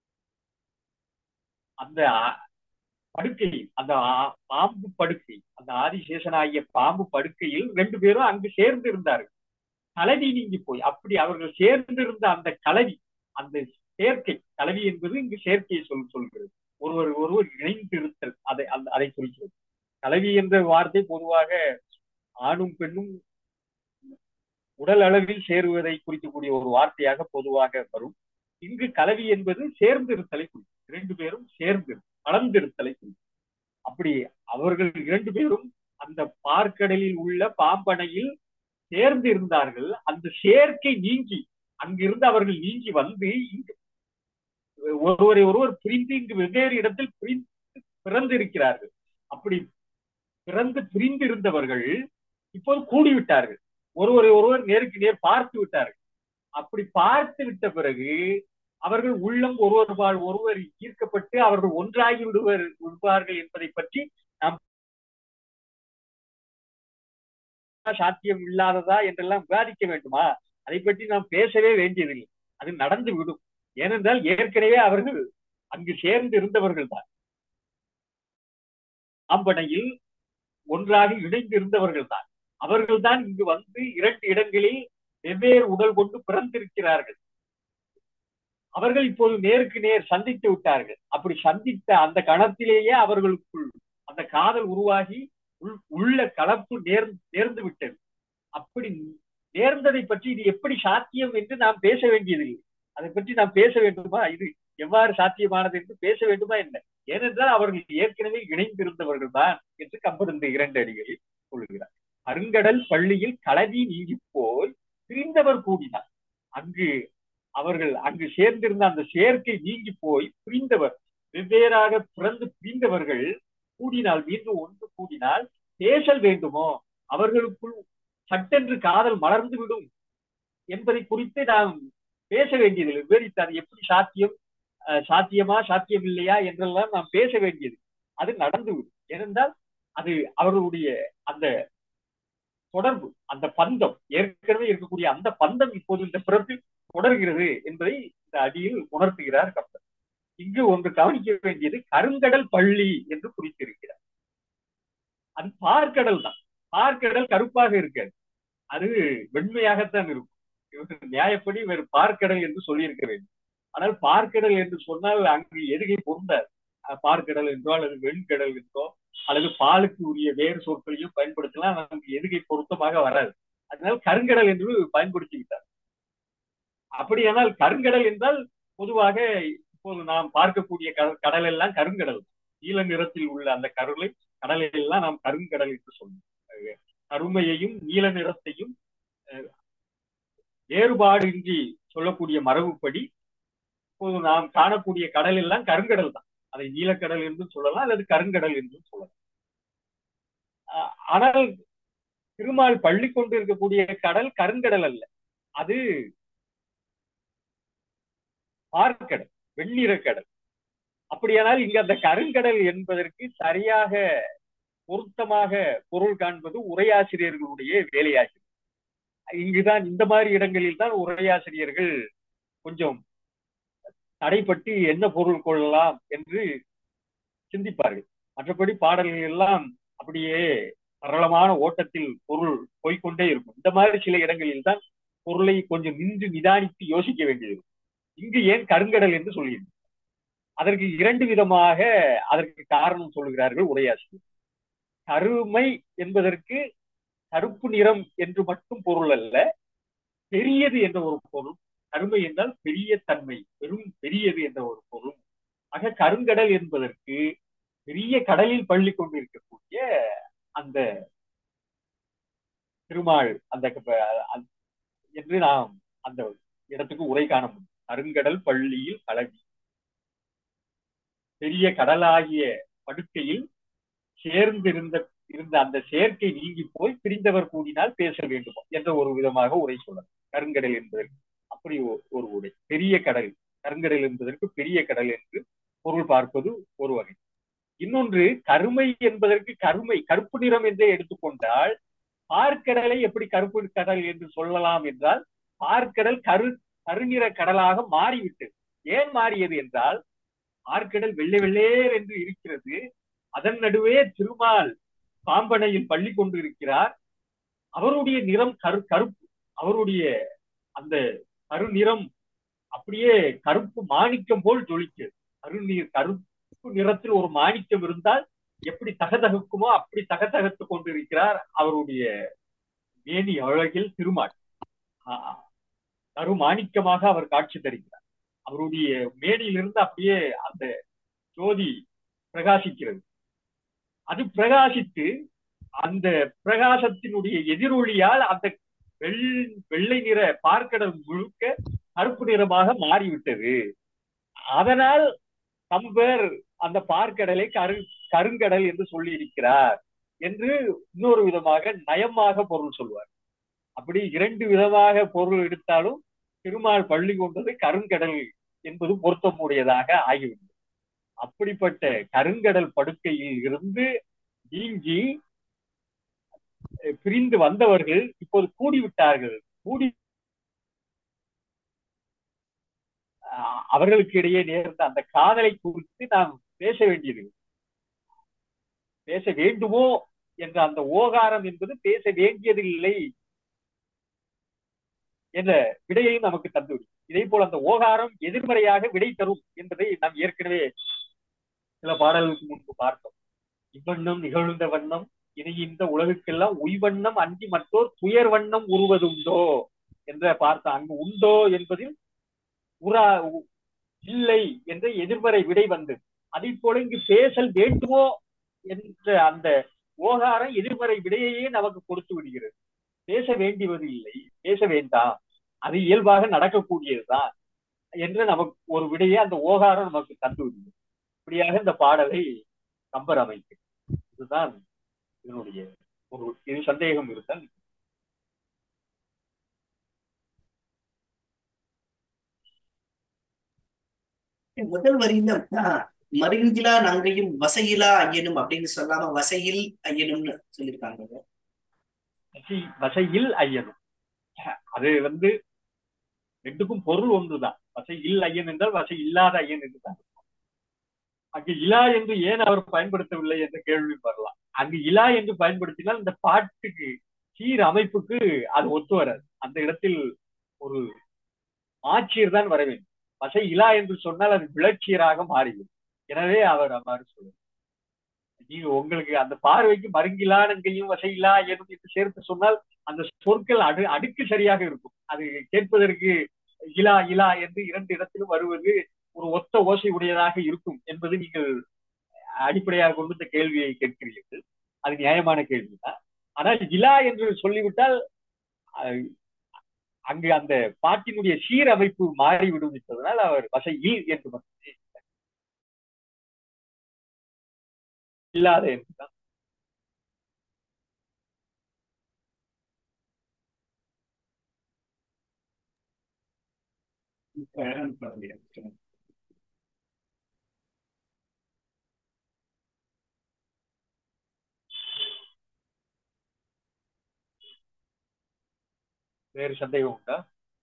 அந்த படுக்கை அந்த பாம்பு படுக்கை அந்த ஆதிசேஷனாகிய பாம்பு படுக்கையில் ரெண்டு பேரும் அங்கு சேர்ந்து இருந்தார்கள் கலவி நீங்கி போய் அப்படி அவர்கள் சேர்ந்திருந்த அந்த கலவி அந்த சேர்க்கை கலவி என்பது இங்கு சேர்க்கையை சொல் சொல்கிறது ஒருவர் ஒருவர் இணைந்திருத்தல் அதை அதை குறிக்கிறது கலவி என்ற வார்த்தை பொதுவாக ஆணும் பெண்ணும் உடல் அளவில் சேருவதை குறிக்கக்கூடிய ஒரு வார்த்தையாக பொதுவாக வரும் இங்கு கலவி என்பது சேர்ந்திருத்தலை குறிக்கும் இரண்டு பேரும் சேர்ந்து கலந்திருத்தலை குறிக்கும் அப்படி அவர்கள் இரண்டு பேரும் அந்த பார்க்கடலில் உள்ள பாம்பனையில் சேர்ந்து இருந்தார்கள் அந்த சேர்க்கை நீங்கி அங்கிருந்து அவர்கள் நீங்கி வந்து இங்கு ஒருவரை ஒருவர் பிரிந்து இங்கு வெவ்வேறு இடத்தில் பிரிந்து பிறந்திருக்கிறார்கள் அப்படி பிறந்து பிரிந்து இருந்தவர்கள் இப்போது கூடிவிட்டார்கள் ஒருவரை ஒருவர் நேருக்கு நேர் பார்த்து விட்டார்கள் அப்படி பார்த்து விட்ட பிறகு அவர்கள் உள்ளம் ஒருவர் ஒருவர் ஈர்க்கப்பட்டு அவர்கள் ஒன்றாகி விடுவர் விடுவார்கள் என்பதை பற்றி நாம் சாத்தியம் இல்லாததா என்றெல்லாம் விவாதிக்க வேண்டுமா அதை பற்றி நாம் பேசவே வேண்டியதில்லை அது நடந்து விடும் ஏனென்றால் ஏற்கனவே அவர்கள் அங்கு சேர்ந்து இருந்தவர்கள் தான் ஆம்பனையில் ஒன்றாக இணைந்து இருந்தவர்கள் தான் அவர்கள் தான் இங்கு வந்து இரண்டு இடங்களில் வெவ்வேறு உடல் கொண்டு பிறந்திருக்கிறார்கள் அவர்கள் இப்போது நேருக்கு நேர் சந்தித்து விட்டார்கள் அப்படி சந்தித்த அந்த கணத்திலேயே அவர்களுக்குள் அந்த காதல் உருவாகி உள்ள கலப்பு நேர் நேர்ந்து விட்டது அப்படி நேர்ந்ததை பற்றி இது எப்படி சாத்தியம் என்று நாம் பேச வேண்டியதில்லை அதை பற்றி நாம் பேச வேண்டுமா இது எவ்வாறு சாத்தியமானது என்று பேச வேண்டுமா என்ன ஏனென்றால் அவர்கள் ஏற்கனவே இணைந்திருந்தவர்கள் தான் என்று கம்பர் இந்த இரண்டு அடிகளில் சொல்லுகிறார் அருங்கடல் பள்ளியில் களவி நீங்கி போய் பிரிந்தவர் கூடினார் அங்கு அவர்கள் அங்கு சேர்ந்திருந்த அந்த சேர்க்கை நீங்கி போய் பிரிந்தவர் வெவ்வேறாக பிறந்து பிரிந்தவர்கள் கூடினால் மீண்டும் ஒன்று கூடினால் பேசல் வேண்டுமோ அவர்களுக்குள் சட்டென்று காதல் மலர்ந்து விடும் என்பதை குறித்து நாம் பேச வேண்டியதில்லை விவரித்து அது எப்படி சாத்தியம் சாத்தியமா சாத்தியம் இல்லையா என்றெல்லாம் நாம் பேச வேண்டியது அது நடந்துவிடும் ஏனென்றால் அது அவர்களுடைய அந்த தொடர்பு அந்த பந்தம் ஏற்கனவே இருக்கக்கூடிய அந்த பந்தம் இப்போது இந்த பிறப்பில் தொடர்கிறது என்பதை இந்த அடியில் உணர்த்துகிறார் கப்பல் இங்கு ஒன்று கவனிக்க வேண்டியது கருங்கடல் பள்ளி என்று குறித்திருக்கிறார் அது பார்க்கடல் தான் பார்க்கடல் கருப்பாக இருக்காது அது வெண்மையாகத்தான் இருக்கும் இவர்கள் நியாயப்படி வேறு பார்க்கடல் என்று சொல்லியிருக்க வேண்டும் ஆனால் பார்க்கடல் என்று சொன்னால் அங்கு எதுகை பொருந்தாது பார்க்கடல் என்றோ அல்லது வெண்கடல் என்றோ அல்லது பாலுக்கு உரிய வேறு சொற்களையும் பயன்படுத்தலாம் அங்கு எதுகை பொருத்தமாக வராது அதனால் கருங்கடல் என்று பயன்படுத்தி விட்டார் அப்படியானால் கருங்கடல் என்றால் பொதுவாக இப்போது நாம் பார்க்கக்கூடிய கடல் எல்லாம் கருங்கடல் நீல நிறத்தில் உள்ள அந்த கருளை கடலை எல்லாம் நாம் கருங்கடல் என்று சொல்லுவோம் கருமையையும் நீல நிறத்தையும் வேறுபாடின்றி சொல்லக்கூடிய மரபுப்படி இப்போது நாம் காணக்கூடிய கடல் எல்லாம் கருங்கடல் தான் அதை நீலக்கடல் என்றும் சொல்லலாம் அல்லது கருங்கடல் என்றும் சொல்லலாம் ஆனால் திருமால் பள்ளி கொண்டு இருக்கக்கூடிய கடல் கருங்கடல் அல்ல அது பார்க்கடல் வெண்ணிற கடல் அப்படியானால் இங்க அந்த கருங்கடல் என்பதற்கு சரியாக பொருத்தமாக பொருள் காண்பது உரையாசிரியர்களுடைய வேலையாகிறது இங்குதான் இந்த மாதிரி இடங்களில் தான் உரையாசிரியர்கள் கொஞ்சம் தடைப்பட்டு என்ன பொருள் கொள்ளலாம் என்று சிந்திப்பார்கள் மற்றபடி பாடல்கள் எல்லாம் அப்படியே சரளமான ஓட்டத்தில் பொருள் போய்கொண்டே இருக்கும் இந்த மாதிரி சில இடங்களில் தான் பொருளை கொஞ்சம் நின்று நிதானித்து யோசிக்க வேண்டியது இங்கு ஏன் கருங்கடல் என்று சொல்கிறேன் அதற்கு இரண்டு விதமாக அதற்கு காரணம் சொல்லுகிறார்கள் உரையாசிரியர் கருமை என்பதற்கு கருப்பு நிறம் என்று மட்டும் பொருள் அல்ல பெரியது என்ற ஒரு பொருள் கருமை என்றால் பெரிய தன்மை பெரும் பெரியது என்ற ஒரு பொருள் ஆக கருங்கடல் என்பதற்கு பெரிய கடலில் பள்ளி கொண்டு இருக்கக்கூடிய அந்த திருமால் அந்த என்று நாம் அந்த இடத்துக்கு உரை காண முடியும் கருங்கடல் பள்ளியில் கலவி பெரிய கடலாகிய படுக்கையில் சேர்ந்திருந்த இருந்த அந்த சேர்க்கை நீங்கி போய் பிரிந்தவர் கூடினால் பேச வேண்டும் என்ற ஒரு விதமாக உரை சொல்லலாம் கருங்கடல் என்பதற்கு அப்படி ஒரு உரை பெரிய கடல் கருங்கடல் என்பதற்கு பெரிய கடல் என்று பொருள் பார்ப்பது ஒரு வகை இன்னொன்று கருமை என்பதற்கு கருமை கருப்பு நிறம் என்றே எடுத்துக்கொண்டால் பார்க்கடலை எப்படி கருப்பு கடல் என்று சொல்லலாம் என்றால் பார்க்கடல் கரு கருநிற கடலாக மாறிவிட்டது ஏன் மாறியது என்றால் பார்க்கடல் வெள்ளை வெள்ளேர் என்று இருக்கிறது அதன் நடுவே திருமால் பாம்பனையில் பள்ளி கொண்டு இருக்கிறார் அவருடைய நிறம் கரு கருப்பு அவருடைய அந்த கருநிறம் அப்படியே கருப்பு மாணிக்கம் போல் ஜொலிக்கிறது கருநீர் கருப்பு நிறத்தில் ஒரு மாணிக்கம் இருந்தால் எப்படி தகதகுக்குமோ அப்படி தகதகத்து கொண்டிருக்கிறார் அவருடைய மேனி அழகில் திருமால் ஆஹ், கருமாணிக்கமாக அவர் காட்சி தருகிறார் அவருடைய மேனியிலிருந்து அப்படியே அந்த ஜோதி பிரகாசிக்கிறது அது பிரகாசித்து அந்த பிரகாசத்தினுடைய எதிரொலியால் அந்த வெள் வெள்ளை நிற பார்க்கடல் முழுக்க கருப்பு நிறமாக மாறிவிட்டது அதனால் கம்பர் அந்த பார்க்கடலை கரு கருங்கடல் என்று சொல்லி இருக்கிறார் என்று இன்னொரு விதமாக நயமாக பொருள் சொல்வார் அப்படி இரண்டு விதமாக பொருள் எடுத்தாலும் திருமால் பள்ளி கொண்டது கருங்கடல் என்பது பொருத்தமுடையதாக ஆகிவிட்டது அப்படிப்பட்ட கருங்கடல் படுக்கையில் இருந்து நீங்கி அஹ், பிரிந்து வந்தவர்கள் இப்போது கூடிவிட்டார்கள் கூடி அஹ், அவர்களுக்கு இடையே நேர்ந்த அந்த காதலை குறித்து நாம் பேச வேண்டியது பேச வேண்டுமோ என்ற அந்த ஓகாரம் என்பது பேச வேண்டியதில்லை என்ற விடையையும் நமக்கு தந்துவிடும் இதே போல் அந்த ஓகாரம் எதிர்மறையாக விடை தரும் என்பதை நாம் ஏற்கனவே சில பாடல்களுக்கு முன்பு பார்த்தோம் இவ்வண்ணம் நிகழ்ந்த வண்ணம் இனி இந்த உலகுக்கெல்லாம் உய்வண்ணம் அன்றி மற்றோர் துயர் வண்ணம் உருவதுண்டோ என்ற பார்த்த அங்கு உண்டோ என்பதில் உரா உ- இல்லை என்ற எதிர்மறை விடை வந்தது அதை போல இங்கு பேசல் வேண்டுமோ என்ற அந்த ஓகாரம் எதிர்மறை விடையையே நமக்கு கொடுத்து விடுகிறது பேச வேண்டியது இல்லை பேச வேண்டாம் அது இயல்பாக நடக்கக்கூடியதுதான் என்று நமக்கு ஒரு விடையை அந்த ஓகாரம் நமக்கு தந்து விடுகிறது இப்படியாக இந்த பாடலை கம்பர் அமைக்கிறார் இதுதான் இதனுடைய ஒரு இது சந்தேகம் இருந்தால் முதல் வரியில ஆஹ், மருங்கிலா நங்கையும் வசையிலா ஐயனும் அப்படின்னு சொல்லாம வசையில் ஐயனும்னு சொல்லியிருக்காங்க வசை வசையில் ஐயனும் அது வந்து ரெண்டுக்கும் பொருள் ஒன்றுதான் வசை இல் ஐயன் என்றால் வசை இல்லாத ஐயன் என்றுதான் அங்கு இலா என்று ஏன் அவர் பயன்படுத்தவில்லை என்ற கேள்வி வரலாம் அங்கு இலா என்று பயன்படுத்தினால் இந்த பாட்டுக்கு சீர் அமைப்புக்கு அது ஒத்து வராது அந்த இடத்தில் ஒரு ஆட்சியர் தான் வர வேண்டும் வசை இலா என்று சொன்னால் அது விளட்சியராக மாறிவிடும் எனவே அவர் அவ்வாறு சொல்லுவார் நீங்க உங்களுக்கு அந்த பார்வைக்கு மருங்கிலா நங்கையும் வசையிலா எனும் என்று சேர்த்து சொன்னால் அந்த சொற்கள் அடு அடுக்கு சரியாக இருக்கும் அது கேட்பதற்கு இலா இலா என்று இரண்டு இடத்திலும் வருவது ஒரு ஒத்த ஓசை உடையதாக இருக்கும் என்பது நீங்கள் அடிப்படையாக கொண்டு இந்த கேள்வியை கேட்கிறீர்கள் அது நியாயமான கேள்விதான் ஆனால் இலா என்று சொல்லிவிட்டால் அஹ், அங்கு அந்த பாட்டினுடைய சீரமைப்பு மாறிவிடும் என்பதனால் அவர் வசை இல் என்று மட்டுமே இல்லாத என்றுதான் அழகான பாடல் இருக்கு. வேறு சந்தேகம் உண்டா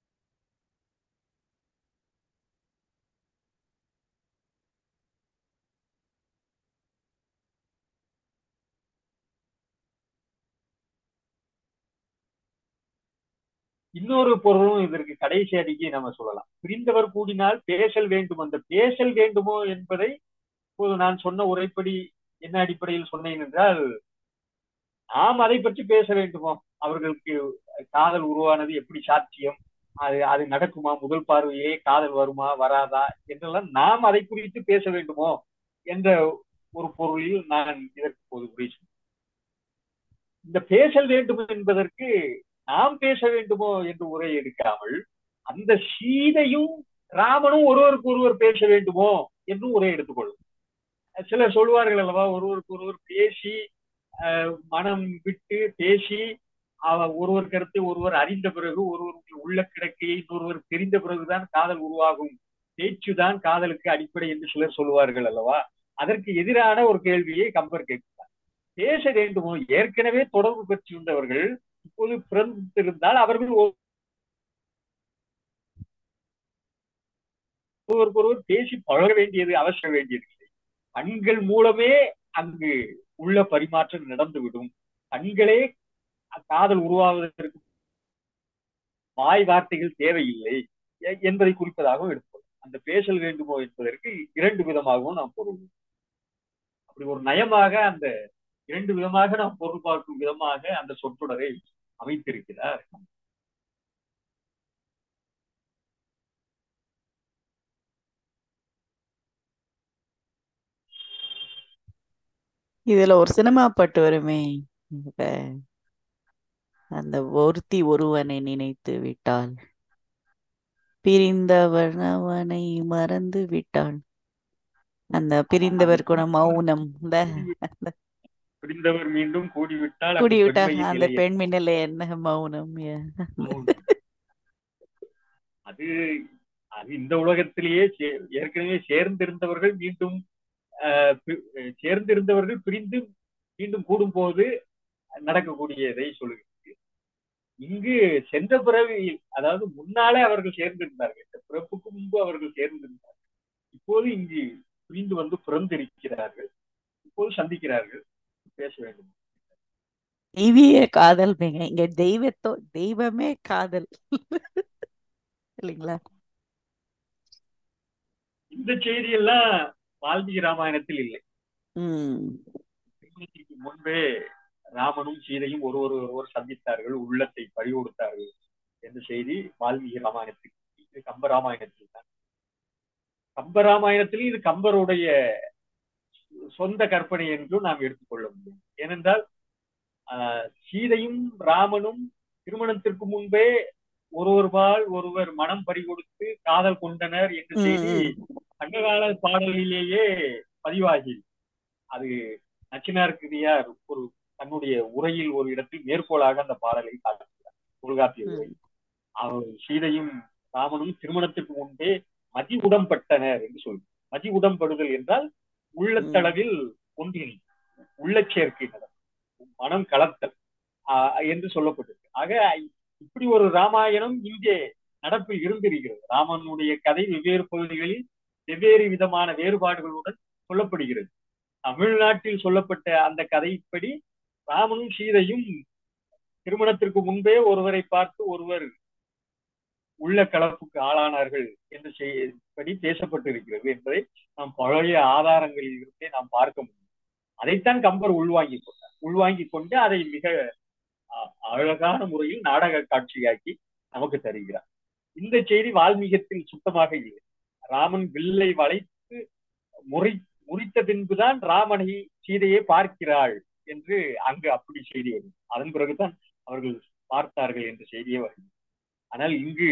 இன்னொரு பொருளும் இதற்கு கடைசி அடிக்கு நம்ம சொல்லலாம் பிரிந்தவர் கூடினால் பேசல் வேண்டும் அந்த பேசல் வேண்டுமோ என்பதை இப்போது நான் சொன்ன உரைப்படி என்ன அடிப்படையில் சொன்னேன் என்றால் நாம் அதை பற்றி பேச வேண்டுமோ அவர்களுக்கு காதல் உருவானது எப்படி சாத்தியம் அது அது நடக்குமா முதல் பார்வையே காதல் வருமா வராதா என்றெல்லாம் நாம் அதை குறித்து பேச வேண்டுமோ என்ற ஒரு பொருளில் நான் இதற்கு போது உரை சொன்னேன். இந்த பேசல் வேண்டும் என்பதற்கு நாம் பேச வேண்டுமோ என்று உரை எடுக்காமல் அந்த சீதையும் ராமனும் ஒருவருக்கு ஒருவர் பேச வேண்டுமோ என்று உரை எடுத்துக்கொள்ளும் சிலர் சொல்வார்கள் அல்லவா ஒருவருக்கு ஒருவர் பேசி அஹ், மனம் விட்டு பேசி அவ ஒருவர் கருத்தை ஒருவர் அறிந்த பிறகு ஒருவருடைய உள்ள கிடக்கையை இன்னொருவர் தெரிந்த பிறகுதான் காதல் உருவாகும் பேச்சுதான் காதலுக்கு அடிப்படை என்று சிலர் சொல்லுவார்கள் அல்லவா அதற்கு எதிரான ஒரு கேள்வியை கம்பர் கேட்கிறார் பேச வேண்டுமோ ஏற்கனவே தொடர்பு பெற்றிருந்தவர்கள் இப்போது பிறந்திருந்தால் அவர்கள் ஒ- ஒருவருக்கொருவர் பேசி பழக வேண்டியது அவசியம் வேண்டியதில்லை கண்கள் மூலமே அங்கு உள்ள பரிமாற்றம் நடந்துவிடும் கண்களே காதல் உருவாவதற்கு வாய் வார்த்தைகள் தேவையில்லை எ- என்பதை குறிப்பதாகவும் எடுத்துக்கொள்ளும் அந்த பேசல் வேண்டுமோ என்பதற்கு இரண்டு விதமாகவும் நாம் பொருள் அப்படி ஒரு நயமாக அந்த இரண்டு விதமாக நாம் பொருள் பார்க்கும் விதமாக அந்த சொற்றொடரை அமைத்திருக்கிறார் இதுல ஒரு சினிமா பாட்டு வருமே இப்ப அந்த ஒருத்தி ஒருவனை நினைத்து விட்டாள் பிரிந்தவன் அவனை மறந்து விட்டாள் அந்த பிரிந்தவர் கூட மௌனம் இந்த அந்த புரிந்தவர் மீண்டும் கூடிவிட்டால் கூடி அப்ப விட்டாள் பெண்மையின் அந்த நிலை பெண்மின்னல என்ன மௌனம் ஏ. அது அது இந்த உலகத்திலேயே சே- ஏற்கனவே சேர்ந்திருந்தவர்கள் மீண்டும் ஆஹ், பி- சேர்ந்திருந்தவர்கள் பிரிந்து மீண்டும் கூடும்போது நடக்கக்கூடியதை சொல்லுகிறது இங்கு சென்ற பிறகு அதாவது முன்னாலே அவர்கள் சேர்ந்திருந்தார்கள் இந்த பிறப்புக்கு முன்பு அவர்கள் சேர்ந்திருந்தார்கள் இப்போது இங்கு பிரிந்து வந்து பிறந்திருக்கிறார்கள் இப்போது சந்திக்கிறார்கள் பேச வேண்டும் தெய்வீக காதல் மிக இங்க தெய்வத்தோ தெய்வமே காதல் இல்லைங்களா இந்த செய்தியெல்லாம் வால்மீகி ராமாயணத்தில் இல்லை உம் திருமணத்திற்கு முன்பே ராமனும் சீதையும் ஒருவர் ஒருவர் சந்தித்தார்கள் உள்ளத்தை பறிகொடுத்தார்கள் என்ற செய்தி வால்மீகி ராமாயணத்தில் இது கம்ப ராமாயணத்தில் தான் கம்ப ராமாயணத்தில் இது கம்பருடைய சொந்த கற்பனை என்றும் நாம் எடுத்துக்கொள்ள முடியும் ஏனென்றால் ஆஹ், சீதையும் ராமனும் திருமணத்திற்கு முன்பே ஒருவர்பால் ஒருவர் மனம் பறிகொடுத்து காதல் கொண்டனர் என்ற உம் செய்தி உம் சங்ககால பாடலிலேயே பதிவாகி அது நச்சினார்கிரியார் ஒரு தன்னுடைய உரையில் ஒரு இடத்தில் மேற்கோளாக அந்த பாடலை காட்டுகிறார் தொல்காப்பிய உரை உம் அவர் சீதையும் ராமனும் திருமணத்துக்கு முன்பே மதி உடம்பட்டனர் என்று சொல்லி மதி உடம்படுதல் என்றால் உம் உள்ளத்தளவில் ஒன்றிணை உள்ளச் சேர்க்கை நடக்கும் மனம் கலத்தல் ஆஹ் என்று சொல்லப்பட்டிருக்கு ஆக இப்படி ஒரு ராமாயணம் இங்கே நடப்பில் இருந்திருக்கிறது ராமனுடைய கதை வெவ்வேறு பகுதிகளில் வெவ்வேறு விதமான வேறுபாடுகளுடன் சொல்லப்படுகிறது தமிழ்நாட்டில் சொல்லப்பட்ட அந்த கதைப்படி ராமனும் சீதையும் திருமணத்திற்கு முன்பே ஒருவரை பார்த்து ஒருவர் உள்ள கலப்புக்கு ஆளானார்கள் என்று செய்யப்படி பேசப்பட்டிருக்கிறது என்பதை நாம் பழைய ஆதாரங்களில் இருந்தே நாம் பார்க்க முடியும் அதைத்தான் கம்பர் உள்வாங்கி கொண்டார் உள்வாங்கி கொண்டு அதை மிக அ- அழகான முறையில் நாடக காட்சியாக்கி நமக்கு தருகிறார் இந்த செய்தி வால்மீகத்தில் சுத்தமாக இல்லை ராமன் வில்லை வளைத்து முறை முறித்த பின்புதான் ராமனை சீதையை பார்க்கிறாள் என்று அங்கு அப்படி செய்தி வரும் அதன் பிறகுதான் அவர்கள் பார்த்தார்கள் என்ற செய்தியே வரும் ஆனால் இங்கு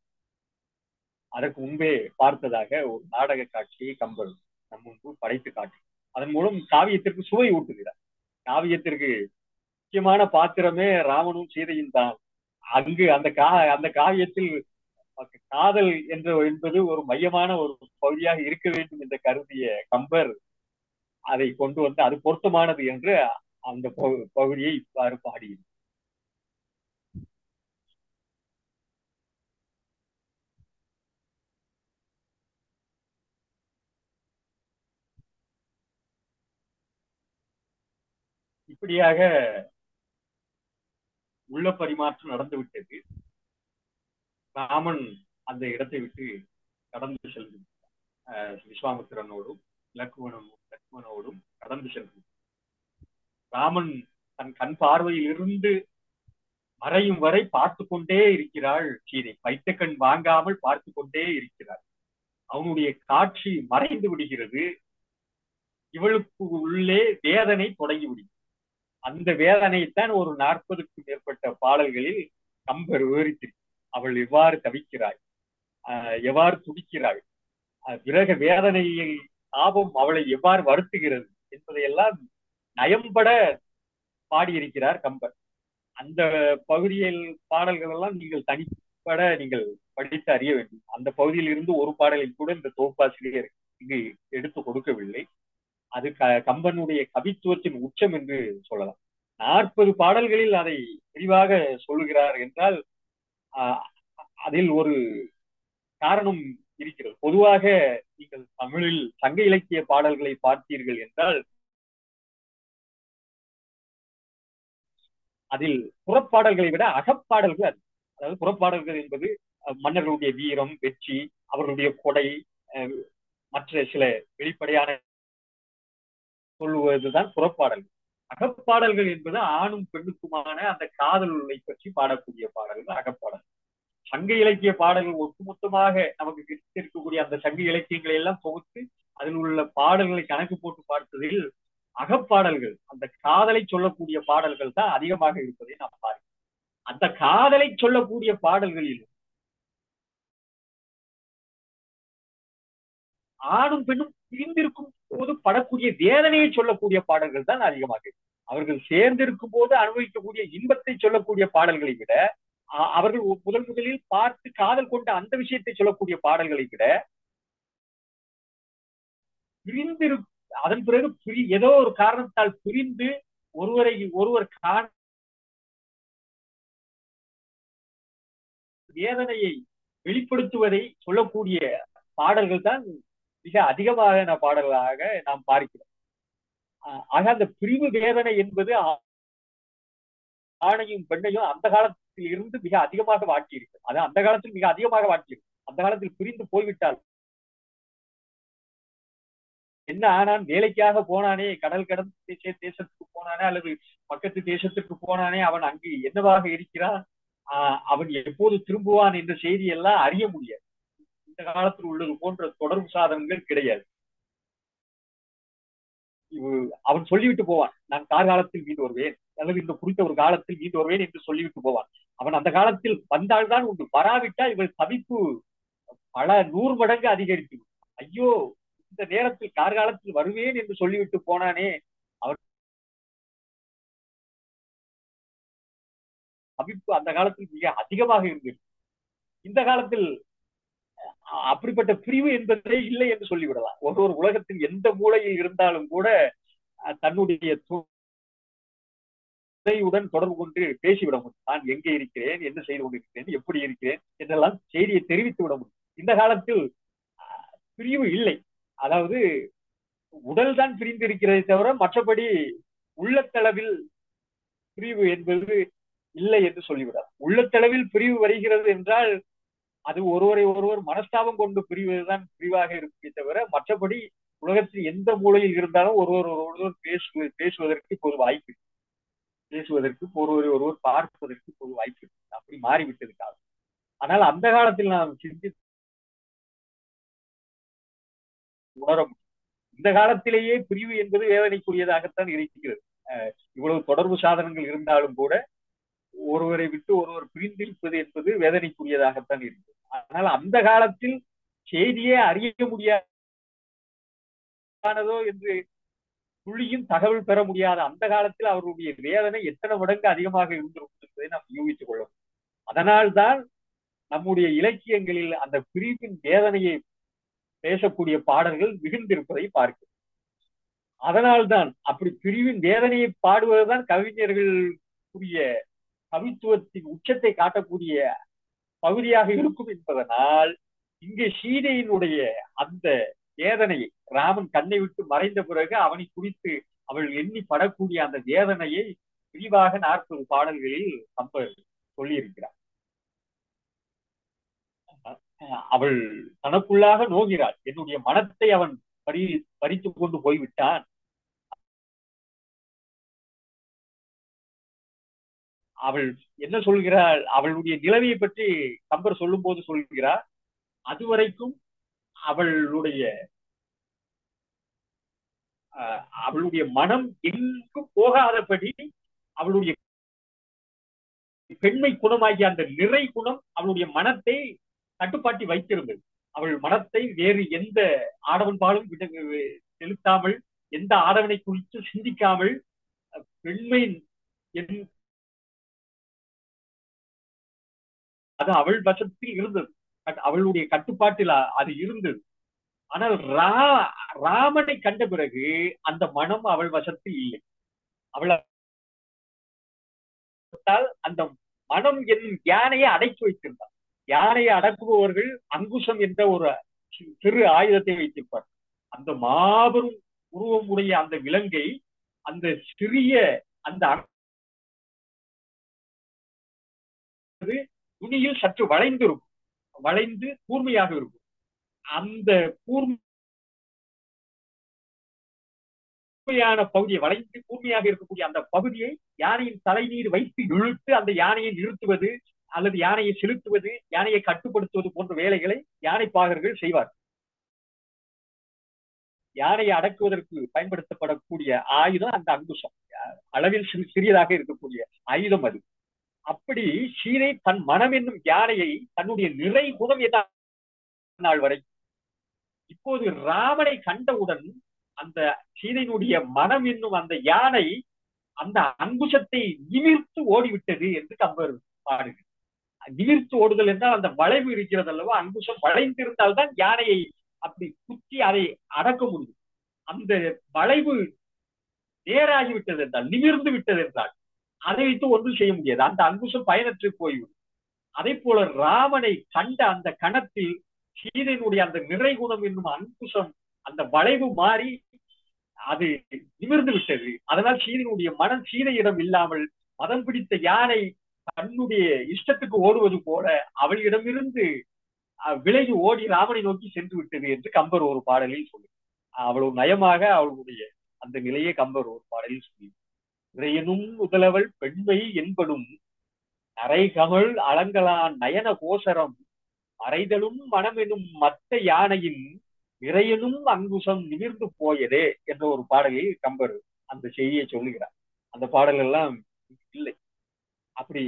அதற்கு முன்பே பார்த்ததாக ஒரு நாடக காட்சியை கம்பர் நம் முன்பு படைத்து காட்டி அதன் மூலம் காவியத்திற்கு சுவை ஊட்டுகிறார் காவியத்திற்கு முக்கியமான பாத்திரமே ராமனும் சீதையும் தான் அங்கு அந்த கா அந்த காவியத்தில் காதல் என்ற என்பது ஒரு மையமான ஒரு பகுதியாக இருக்க வேண்டும் என்று கருதிய கம்பர் அதை கொண்டு வந்து அது பொருத்தமானது என்று அந்த பகு- பகுதியை இவ்வாறு பாடியது இப்படியாக உள்ள பரிமாற்றம் நடந்து விட்டது ராமன் அந்த இடத்தை விட்டு கடந்து செல்வது அஹ், விஸ்வாமித்திரனோடும் லக்ஷ்மணனும் லக்ஷ்மணோடும் கடந்து செல்வது ராமன் தன் கண் பார்வையில் இருந்து மறையும் வரை பார்த்து கொண்டே இருக்கிறாள் சீதை வைத்த கண் வாங்காமல் பார்த்து கொண்டே இருக்கிறாள் அவனுடைய காட்சி மறைந்து விடுகிறது இவளுக்கு உள்ளே வேதனை தொடங்கி விடுகிறது அந்த வேதனைத்தான் ஒரு நாற்பதுக்கும் மேற்பட்ட பாடல்களில் கம்பர் விவரித்திருக்கிறார் அவள் எவ்வாறு தவிக்கிறாள் ஆஹ் எவ்வாறு துடிக்கிறாள் ஆஹ் விரக வேதனையில் தாபம் அவளை எவ்வாறு வருத்துகிறது என்பதையெல்லாம் நயம்பட பாடியிருக்கிறார் கம்பர் அந்த பகுதியில் பாடல்கள் எல்லாம் நீங்கள் தனிப்பட நீங்கள் படித்து அறிய வேண்டும் அந்த பகுதியில் இருந்து ஒரு பாடலில் கூட இந்த தொகுப்பாசிரியர் இங்கு எடுத்து கொடுக்கவில்லை அது க கம்பனுடைய கவித்துவத்தின் உச்சம் என்று சொல்லலாம் நாற்பது பாடல்களில் அதை விரிவாக சொல்லுகிறார் என்றால் ஆஹ் அதில் ஒரு காரணம் இருக்கிறது பொதுவாக நீங்கள் தமிழில் சங்க இலக்கிய பாடல்களை பார்த்தீர்கள் என்றால் அதில் புறப்பாடல்களை விட அகப்பாடல்கள் அதிகம். அதாவது புறப்பாடல்கள் என்பது அஹ், மன்னர்களுடைய வீரம் வெற்றி அவர்களுடைய கொடை அஹ், மற்ற சில வெளிப்படையான சொல்லுவதுதான் புறப்பாடல்கள் அகப்பாடல்கள் என்பது ஆணும் பெண்ணுக்குமான அந்த காதலை பற்றி பாடக்கூடிய பாடல்கள் அகப்பாடல் சங்க இலக்கிய பாடல்கள் ஒட்டுமொத்தமாக நமக்கு கிடைத்திருக்கக்கூடிய அந்த சங்க இலக்கியங்களை எல்லாம் தொகுத்து அதில் உள்ள பாடல்களை கணக்கு போட்டு பார்த்ததில் அகப்பாடல்கள் அந்த காதலை சொல்லக்கூடிய பாடல்கள் தான் அதிகமாக இருப்பதை நாம் பார்க்கிறோம் அந்த காதலை சொல்லக்கூடிய பாடல்களில் ஆணும் பெண்ணும் பிரிந்திருக்கும் போது படக்கூடிய வேதனையை சொல்லக்கூடிய பாடல்கள் தான் அதிகமாக இருக்கு. அவர்கள் சேர்ந்திருக்கும் போது அனுபவிக்கக்கூடிய இன்பத்தை சொல்லக்கூடிய பாடல்களை விட அ- அவர்கள் முதல் முதலில் பார்த்து காதல் கொண்ட அந்த விஷயத்தை சொல்லக்கூடிய பாடல்களை விட பிரிந்திரு அதன் பிறகு பிரி ஏதோ ஒரு காரணத்தால் பிரிந்து ஒருவரை ஒருவர் காண வேதனையை வெளிப்படுத்துவதை சொல்லக்கூடிய பாடல்கள் தான் மிக அதிகமான பாடல்களாக நாம் பார்க்கிறோம் ஆஹ் ஆக அந்த பிரிவு வேதனை என்பது ஆ- ஆணையும் பெண்ணையும் அந்த காலத்தில் இருந்து மிக அதிகமாக வாட்டியிருக்கு அது அந்த காலத்தில் மிக அதிகமாக வாட்டியிருக்கு அந்த காலத்தில் பிரிந்து போய்விட்டால் என்ன ஆனான் வேலைக்காக போனானே கடல் கடந்து தேச- தேசத்துக்கு போனானே அல்லது பக்கத்து தேசத்துக்கு போனானே அவன் அங்கு என்னவாக இருக்கிறான் ஆஹ் அவன் எப்போது திரும்புவான் என்ற செய்தி எல்லாம் அறிய முடியாது இந்த காலத்தில் உள்ளது போன்ற தொடர்பு சாதனங்கள் கிடையாது இவ் அவன் சொல்லிவிட்டு போவான் நான் கார்காலத்தில் மீண்டு வருவேன் அல்லது இந்த குறித்த ஒரு காலத்தில் மீண்டு வருவேன் என்று சொல்லிவிட்டு போவான் அவன் அந்த காலத்தில் வந்தால்தான் உண்டு வராவிட்டால் இவள் தவிப்பு பல நூறு மடங்கு அதிகரித்து விடும். ஐயோ இந்த நேரத்தில் கார்காலத்தில் வருவேன் என்று சொல்லிவிட்டு போனானே அவர் தவிப்பு அந்த காலத்தில் மிக அதிகமாக இருந்தது இந்த காலத்தில் அஹ், அப்படிப்பட்ட பிரிவு என்பதே இல்லை என்று சொல்லிவிடலாம் ஒரு ஒரு உலகத்தின் எந்த மூலையில் இருந்தாலும் கூட அஹ், தன்னுடைய துணையுடன் தொடர்பு கொண்டு பேசிவிட முடியும் நான் எங்கே இருக்கிறேன் என்ன செய்து கொண்டிருக்கிறேன் எப்படி இருக்கிறேன் என்றெல்லாம் செய்தியை தெரிவித்து விட முடியும் இந்த காலத்தில் அஹ், பிரிவு இல்லை அதாவது உடல் தான் பிரிந்து இருக்கிறதே தவிர மற்றபடி உள்ளத்தளவில் பிரிவு என்பது இல்லை என்று சொல்லிவிடார் உள்ளத்தளவில் பிரிவு வருகிறது என்றால் அது ஒருவரை ஒருவர் மனஸ்தாபம் கொண்டு பிரிவதுதான் பிரிவாக இருக்குமே தவிர மற்றபடி உலகத்தில் எந்த மூலையில் இருந்தாலும் ஒருவர் ஒருவர் பேசுவது பேசுவதற்கு இப்போது வாய்ப்பு இருக்கு. பேசுவதற்கு ஒருவரை ஒருவர் பார்ப்பதற்கு இப்போது வாய்ப்பு இருக்கு அப்படி மாறிவிட்டது காலம் ஆனால் அந்த காலத்தில் நாம் சிந்தி உணர முடியும் இந்த காலத்திலேயே பிரிவு என்பது வேதனைக்குரியதாகத்தான் இருக்கிறது அஹ் இவ்வளவு தொடர்பு சாதனங்கள் இருந்தாலும் கூட ஒருவரை விட்டு ஒருவர் பிரிந்திருப்பது என்பது வேதனைக்குரியதாகத்தான் இருக்கிறது ஆனால் அந்த காலத்தில் செய்தியே அறிய முடியாதோ என்று துளியும் தகவல் பெற முடியாத அந்த காலத்தில் அவருடைய வேதனை எத்தனை மடங்கு அதிகமாக இருந்திருக்கும் என்பதை நாம் யூகித்துக் கொள்ள முடியும் அதனால்தான் நம்முடைய இலக்கியங்களில் அந்த பிரிவின் வேதனையை பேசக்கூடிய பாடல்கள் மிகுந்திருப்பதை பார்க்கிறோம் அதனால்தான் அப்படி பிரிவின் வேதனையை பாடுவதுதான் கவிஞர்களுக்குரிய கவித்துவத்தின் உச்சத்தை காட்டக்கூடிய பகுதியாக இருக்கும் என்பதனால் இங்கே சீதையினுடைய அந்த வேதனையை ராமன் கண்ணை விட்டு மறைந்த பிறகு அவனை குறித்து அவள் எண்ணி படக்கூடிய அந்த வேதனையை விரிவாக நாற்பது பாடல்களில் கம்பர் சொல்லியிருக்கிறார் அவள் தனக்குள்ளாக நோகிறாள் என்னுடைய மனத்தை அவன் பறி பறித்து கொண்டு போய்விட்டான் அவள் என்ன சொல்கிறாள் அவளுடைய நிலைமையை பற்றி கம்பர் சொல்லும் போது சொல்கிறார் அதுவரைக்கும் அவளுடைய அஹ், அவளுடைய மனம் எங்கும் போகாதபடி அவளுடைய பெண்மை குணமாகிய அந்த நிறை குணம் அவளுடைய மனத்தை கட்டுப்பாட்டி வைத்திருந்தது அவள் மனத்தை வேறு எந்த ஆடவன் பாலும் விட செலுத்தாமல் எந்த ஆடவனை குறித்து சிந்திக்காமல் அஹ், பெண்மை என்- அது அவள் வசத்தில் இருந்தது கட்- அவளுடைய கட்டுப்பாட்டில் அ- அது இருந்தது ஆனால் ரா ராமனை கண்ட பிறகு அந்த மனம் அவள் வசத்தில் இல்லை அவள் அந்த மனம் என் யானையை அடக்கி வைத்திருந்தார் யானையை அடக்குபவர்கள் அங்குசம் என்ற ஒரு சி- சிறு ஆயுதத்தை வைத்திருப்பார் அந்த மாபெரும் உருவம் உடைய அந்த விலங்கை அந்த சிறிய அந்த அ- துணியில் சற்று வளைந்து இருக்கும் வளைந்து கூர்மையாக இருக்கும் அந்த கூர்மையான பகுதியை வளைந்து கூர்மையாக இருக்கக்கூடிய அந்த பகுதியை யானையின் தலை மீது வைத்து இழுத்து அந்த யானையை நிறுத்துவது அல்லது யானையை செலுத்துவது யானையை கட்டுப்படுத்துவது போன்ற வேலைகளை யானை பாகர்கள் செய்வார் யானையை அடக்குவதற்கு பயன்படுத்தப்படக்கூடிய ஆயுதம் அந்த அங்குசம் அளவில் சிறு சிறியதாக இருக்கக்கூடிய ஆயுதம் அது அப்படி சீதை தன் மனம் என்னும் யானையை தன்னுடைய நிறை குணம் என்ன நாள் வரை இப்போது ராமனை கண்டவுடன் அந்த சீதையினுடைய மனம் என்னும் அந்த யானை அந்த அங்குசத்தை நிமிர்த்து ஓடிவிட்டது என்று கம்பர் பாடுகிறார் நிமிர்த்து ஓடுதல் என்றால் அந்த வளைவு இருக்கிறது அல்லவா அங்குசம் வளைந்திருந்தால்தான் யானையை அப்படி குத்தி அதை அடக்க முடியும் அந்த வளைவு நேராகிவிட்டது என்றால் நிமிர்ந்து விட்டது என்றால் அதை வைத்து ஒன்றும் செய்ய முடியாது அந்த அங்குசம் பயனற்று போய்விடும் அதே போல ராமனை கண்ட அந்த கணத்தில் சீதையினுடைய அந்த நிறைகுணம் என்னும் அங்குசம் அந்த வளைவு மாறி அது நிமிர்ந்து விட்டது அதனால் சீதையினுடைய மனம் சீதையிடம் இல்லாமல் மதம் பிடித்த யானை தன்னுடைய இஷ்டத்துக்கு ஓடுவது போல அவளிடமிருந்து விலகி ஓடி ராமனை நோக்கி சென்று விட்டது என்று கம்பர் ஒரு பாடலில் சொல்லு அவ்வளவு நயமாக அவளுடைய அந்த நிலையை கம்பர் ஒரு பாடலில் சொல்லி இறையனும் முதலவள் பெண்மை என்படும் நரைகமள் அலங்கலான் நயன கோசரம் மறைதலும் மனமெனும் மத்த யானையின் நிறையனும் அங்குசம் நிமிர்ந்து போயதே என்ற ஒரு பாடலில் கம்பர் அந்த செய்தியை சொல்லுகிறார் அந்த பாடல் எல்லாம் இல்லை அப்படி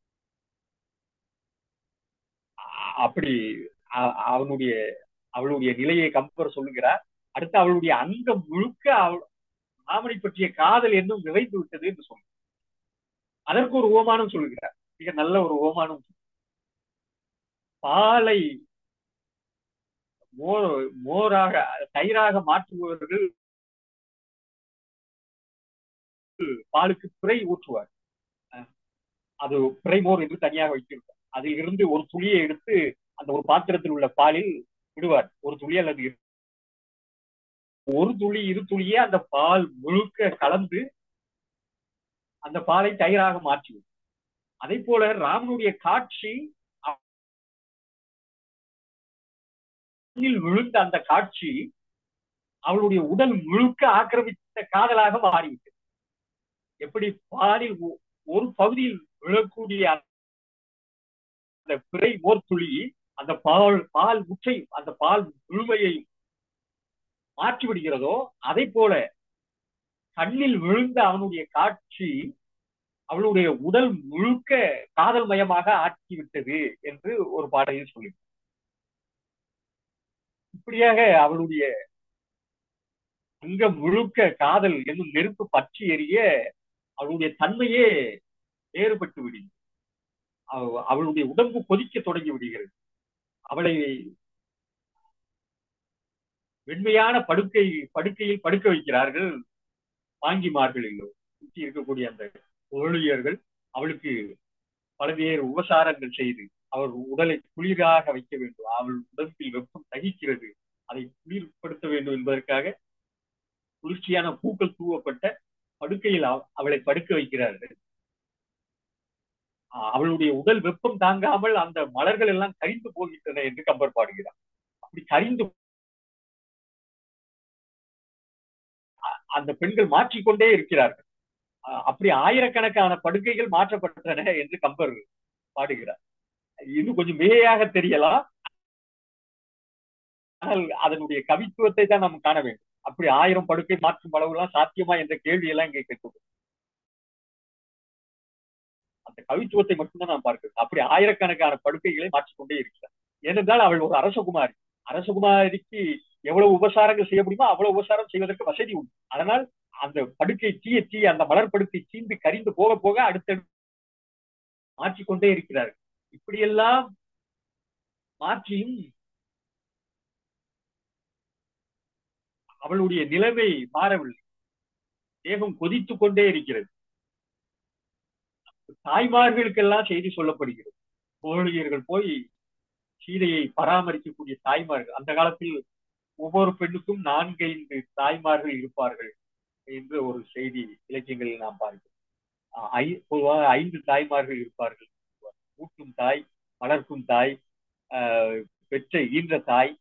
அப்படி அவனுடைய அவளுடைய நிலையை கம்பர் சொல்லுகிறார் அடுத்து அவளுடைய அங்கம் முழுக்க அவள் ராமனை பற்றிய காதல் என்னும் நிறைந்து விட்டது என்று சொல்லுகிறார் அதற்கு ஒரு ஓமானம் சொல்லுகிறார் மிக நல்ல ஒரு ஓமானம் பாலை மோர் மோராக தயிராக மாற்றுபவர்கள் பாலுக்கு பிறை ஊற்றுவார் அது பிறை மோர் என்று தனியாக வைத்திருப்பார் அதில் இருந்து ஒரு துளியை எடுத்து அந்த ஒரு பாத்திரத்தில் உள்ள பாலில் விடுவார் ஒரு துளி அல்லது ஒரு துளி இரு துளியே அந்த பால் முழுக்க கலந்து அந்த பாலை தயிராக மாற்றுவது அதே போல ராமனுடைய காட்சி விழுந்த அந்த காட்சி அவளுடைய உடல் முழுக்க ஆக்கிரமித்த காதலாக மாறிவிட்டது எப்படி பாலில் ஒரு பகுதியில் விழக்கூடிய அந்த பிறை மோர் துளி அந்த பால் பால் முற்றை அந்த பால் முழுமையை மாற்றி விடுகிறதோ அதை போல கண்ணில் விழுந்த அவனுடைய காட்சி அவளுடைய உடல் முழுக்க காதல் மயமாக ஆக்கிவிட்டது என்று ஒரு பாடலில் சொல்லி இப்படியாக அவளுடைய அங்க முழுக்க காதல் என்னும் நெருப்பு பற்றி எரிய அவளுடைய தன்மையே வேறுபட்டு விடுகிறது அவளுடைய உடம்பு கொதிக்க தொடங்கி விடுகிறது அவளை வெண்மையான படுக்கை படுக்கையில் படுக்க வைக்கிறார்கள் வாங்கிமார்கள் சுற்றி இருக்கக்கூடிய அந்த ஊழியர்கள் அவளுக்கு பல்வேறு உபசாரங்கள் செய்து அவர் உடலை குளிராக வைக்க வேண்டும் அவள் உடம்பில் வெப்பம் தகிக்கிறது அதை குளிர்படுத்த வேண்டும் என்பதற்காக குளிர்ச்சியான பூக்கள் தூவப்பட்ட படுக்கையில் அவளை படுக்க வைக்கிறார்கள் அவளுடைய உடல் வெப்பம் தாங்காமல் அந்த மலர்கள் எல்லாம் கரிந்து போகின்றன என்று கம்பர் பாடுகிறார் அப்படி கரிந்து அந்த பெண்கள் மாற்றிக்கொண்டே இருக்கிறார்கள் அப்படி ஆயிரக்கணக்கான படுக்கைகள் மாற்றப்பட்டன என்று கம்பர் பாடுகிறார் இன்னும் கொஞ்சம் மிகையாக தெரியலாம் ஆனால் அதனுடைய கவித்துவத்தை தான் நாம் காண வேண்டும் அப்படி ஆயிரம் படுக்கை மாற்றும் அளவுலாம் சாத்தியமா என்ற கேள்வி எல்லாம் இங்கே கேட்கும் அந்த கவித்துவத்தை மட்டும்தான் நாம் பார்க்கிறோம் அப்படி ஆயிரக்கணக்கான படுக்கைகளை மாற்றிக்கொண்டே இருக்கிறார் ஏனென்றால் அவள் ஒரு அரசகுமாரி அரசகுமாரிக்கு எவ்வளவு உபசாரங்கள் செய்ய முடியுமோ அவ்வளவு உபசாரம் செய்வதற்கு வசதி உண்டு அதனால் அந்த படுக்கை தீய தீய அந்த மலர் படுக்கை தீந்து கரிந்து போக போக அடுத்த மாற்றிக்கொண்டே இருக்கிறார்கள் இப்படியெல்லாம் மாற்றியும் அவளுடைய நிலைமை மாறவில்லை தேகம் கொதித்து கொண்டே இருக்கிறது தாய்மார்களுக்கெல்லாம் செய்தி சொல்லப்படுகிறது கோழியர்கள் போய் சீதையை பராமரிக்கக்கூடிய தாய்மார்கள் அந்த காலத்தில் ஒவ்வொரு பெண்ணுக்கும் நான்கைந்து தாய்மார்கள் இருப்பார்கள் என்று ஒரு செய்தி இலக்கியங்களில் நாம் பார்க்கிறோம் பொதுவாக ஐந்து தாய்மார்கள் இருப்பார்கள் ஊட்டும் தாய் வளர்க்கும் தாய் பெற்ற ஈன்ற தாய்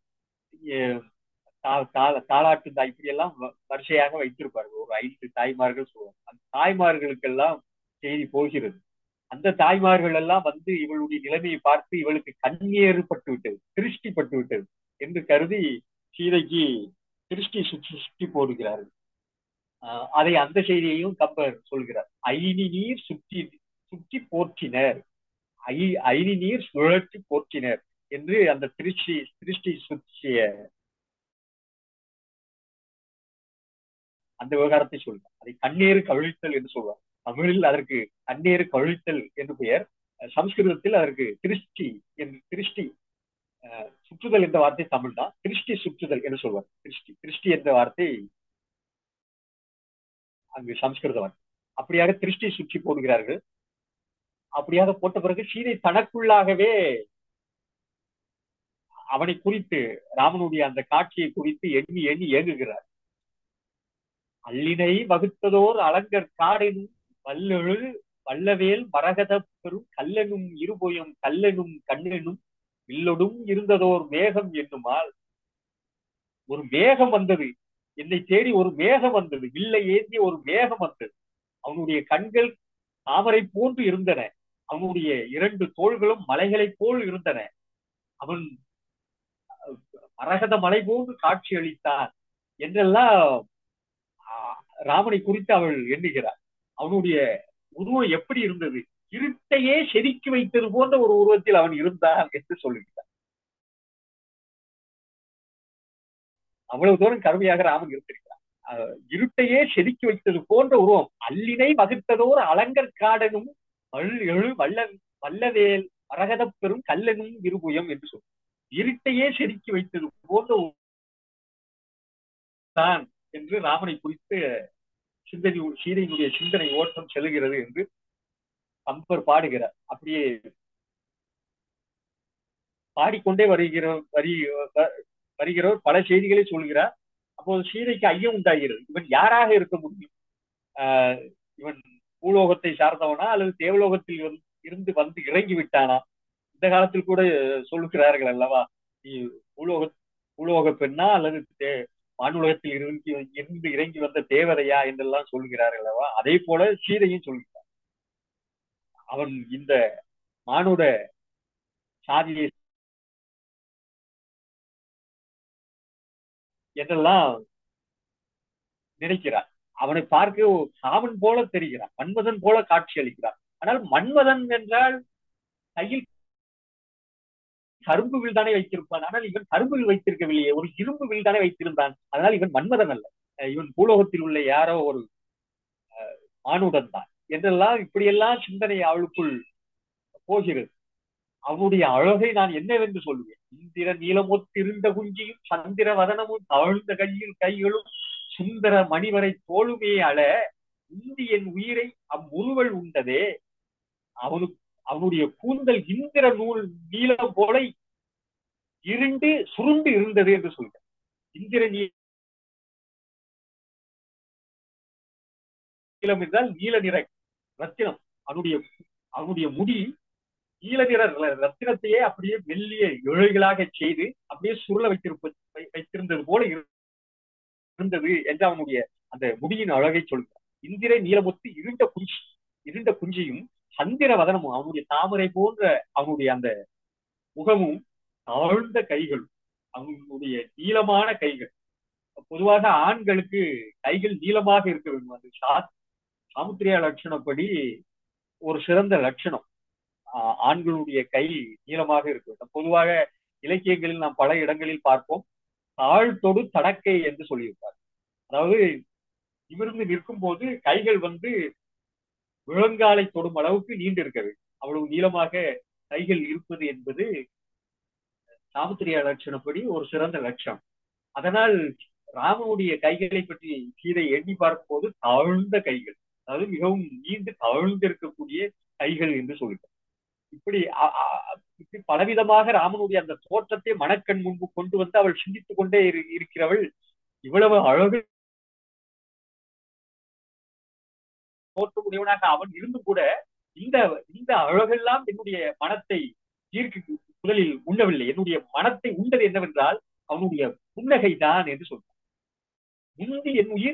தாளாட்டு தாய் இப்படி எல்லாம் வரிசையாக வைத்திருப்பார்கள் ஒரு ஐந்து தாய்மார்கள் சொல்லுவாங்க அந்த தாய்மார்களுக்கெல்லாம் செய்தி போகிறது அந்த தாய்மார்கள் எல்லாம் வந்து இவளுடைய நிலைமையை பார்த்து இவளுக்கு கண்ணேறுபட்டு விட்டது திருஷ்டிப்பட்டு விட்டது என்று கருதி சீதைக்கு திருஷ்டி சுற்றி சுற்றி போடுகிறார்கள் ஆஹ் அதை அந்த செய்தியையும் கம்பர் சொல்கிறார் ஐனி நீர் சுற்றி சுற்றி போற்றினர் ஐ ஐனி நீர் சுழற்றி போற்றினர் என்று அந்த திருஷ்டி திருஷ்டி சுற்றிய அந்த விவகாரத்தை சொல்றார் அதை கண்ணீர் கவிழ்த்தல் என்று சொல்வார் தமிழில் அதற்கு கண்ணீர் கவிழ்த்தல் என்று பெயர் அஹ் சமஸ்கிருதத்தில் அதற்கு திருஷ்டி என்று திருஷ்டி அஹ் சுற்றுதல் என்ற வார்த்தை தமிழ் தான் திருஷ்டி சுற்றுதல் என்று சொல்வார் திருஷ்டி திருஷ்டி என்ற வார்த்தை அங்கு சமஸ்கிருத வார்த்தை அப்படியாக திருஷ்டி சுற்றி போடுகிறார்கள் அப்படியாக போட்ட பிறகு சீதை தனக்குள்ளாகவே அவனை குறித்து ராமனுடைய அந்த காட்சியை குறித்து எண்ணி எண்ணி ஏங்குகிறார் அல்லினை வகுத்ததோர் அலங்கர் காடெனும் வல்லெழு வல்லவேல் மரகத பெரும் கல்லெனும் இருபொயம் கல்லெனும் கண்ணெனும் வில்லொடும் இருந்ததோர் மேகம் என்னுமால் ஒரு மேகம் வந்தது என்னை தேடி ஒரு மேகம் வந்தது வில்லை ஏந்திய ஒரு மேகம் வந்தது அவனுடைய கண்கள் தாமரை போன்று இருந்தன அவனுடைய இரண்டு தோள்களும் மலைகளைப் போல் இருந்தன அவன் மரகத மலை போன்று காட்சி அளித்தான் என்றெல்லாம் ராமனை குறித்து அவள் எண்ணுகிறார் அவனுடைய உருவம் எப்படி இருந்தது இருட்டையே செதுக்கி வைத்தது போன்ற ஒரு உருவத்தில் அவன் இருந்தான் என்று சொல்லுகிறார் அவ்வளவு தூரம் கருமையாக ராமன் இருந்திருக்கிறார் இருட்டையே செதுக்கி வைத்தது போன்ற உருவம் அல்லினை வகுத்ததோர் அலங்கர் காடனும் எழு வல்ல வல்லவேல் மரகத பெரும் கல்லனும் இருபுயம் என்று சொல் இருட்டையே செதுக்கி வைத்தது போன்ற தான் என்று ராமனை குறித்து சிந்தனை சீதையினுடைய சிந்தனை ஓட்டம் செல்கிறது என்று கம்பர் பாடுகிறார் அப்படியே பாடிக்கொண்டே வருகிற வரி வருகிறவர் பல செய்திகளை சொல்கிறார் அப்போது சீதைக்கு ஐயம் உண்டாகிறது இவன் யாராக இருக்க முடியும் ஆஹ் இவன் பூலோகத்தை சார்ந்தவனா அல்லது தேவலோகத்தில் இருந்து வந்து இறங்கி விட்டானா இந்த காலத்தில் கூட சொல்லுகிறார்கள் அல்லவா நீ பூலோக பூலோக பெண்ணா அல்லது வானுலகத்தில் இருந்து இருந்து இறங்கி வந்த தேவதையா என்றெல்லாம் சொல்கிறார்கள் அல்லவா அதே போல சீதையும் சொல்கிறார் அவன் இந்த மானுட சாதியை என்றெல்லாம் நினைக்கிறார் அவனை பார்க்க சாமன் போல தெரிகிறான் மன்மதன் போல காட்சி அளிக்கிறான் ஆனால் மன்மதன் என்றால் கையில் கரும்பு வில் தானே வைத்திருப்பான் ஆனால் இவன் கரும்பு வில் வைத்திருக்கவில்லையே ஒரு இரும்பு வில் தானே வைத்திருந்தான் அதனால் இவன் மன்மதன் அல்ல இவன் பூலோகத்தில் உள்ள யாரோ ஒரு மானுடன் தான் என்றெல்லாம் இப்படியெல்லாம் சிந்தனை அவளுக்குள் போகிறது அவனுடைய அழகை நான் என்னவென்று சொல்லுவேன் இந்திர நீலமொத்திருந்த குஞ்சியும் சந்திர வதனமும் தவழ்ந்த கையில் கைகளும் சுந்தர மணிவரை தோளுமே அழ உந்தி என் உயிரை அம்முருவல் உண்டதே அவனுக்கு அவனுடைய கூந்தல் இந்திர நூல் நீளம் போல இருண்டு சுருண்டு இருந்தது என்று சொல்கிறார் இந்திர நீளம் என்றால் நீல நிற ரத்தினம் அவனுடைய அவனுடைய முடி நீல நிற ரத்தினத்தையே அப்படியே மெல்லிய இழைகளாக செய்து அப்படியே சுருள வைத்திருப்ப வைத்திருந்தது போல இருந்தது என்று அவனுடைய அந்த முடியின் அழகை சொல்கிறார் இந்திர நீலமுத்து இருண்ட குஞ்சி இருண்ட குஞ்சியும் சந்திர வதனமும் அவனுடைய தாமரை போன்ற அவனுடைய அந்த முகமும் தாழ்ந்த கைகளும் அவனுடைய நீளமான கைகள் பொதுவாக ஆண்களுக்கு கைகள் நீளமாக இருக்க வேண்டும் அது சாமுத்திரியா லட்சணப்படி ஒரு சிறந்த லட்சணம் ஆண்களுடைய கை நீளமாக இருக்க வேண்டும் பொதுவாக இலக்கியங்களில் நாம் பல இடங்களில் பார்ப்போம் தாழ்த்தொடு தடக்கை என்று சொல்லியிருப்பார் அதாவது நிமிர்ந்து நிற்கும் போது கைகள் வந்து முழங்காலை தொடும் அளவுக்கு நீண்டு இருக்க வேண்டும் அவ்வளவு நீளமாக கைகள் இருப்பது என்பது சாமுத்திரியா லட்சணப்படி ஒரு சிறந்த லட்சம் அதனால் ராமனுடைய கைகளை பற்றி சீதை எண்ணி பார்க்கும் போது தாழ்ந்த கைகள் அதாவது மிகவும் நீண்டு தாழ்ந்து இருக்கக்கூடிய கைகள் என்று சொல்கிறார் இப்படி இப்படி பலவிதமாக ராமனுடைய அந்த தோற்றத்தை மனக்கண் முன்பு கொண்டு வந்து அவள் சிந்தித்துக் கொண்டே இருக்கிறவள் இவ்வளவு அழகு தோற்றமுடையவனாக அவன் இருந்தும் கூட இந்த இந்த அழகெல்லாம் என்னுடைய மனத்தை ஈர்க்கு முதலில் உண்ணவில்லை என்னுடைய மனத்தை உண்டது என்னவென்றால் அவனுடைய புன்னகை தான் என்று சொல்றான் முந்தி என் உயிர்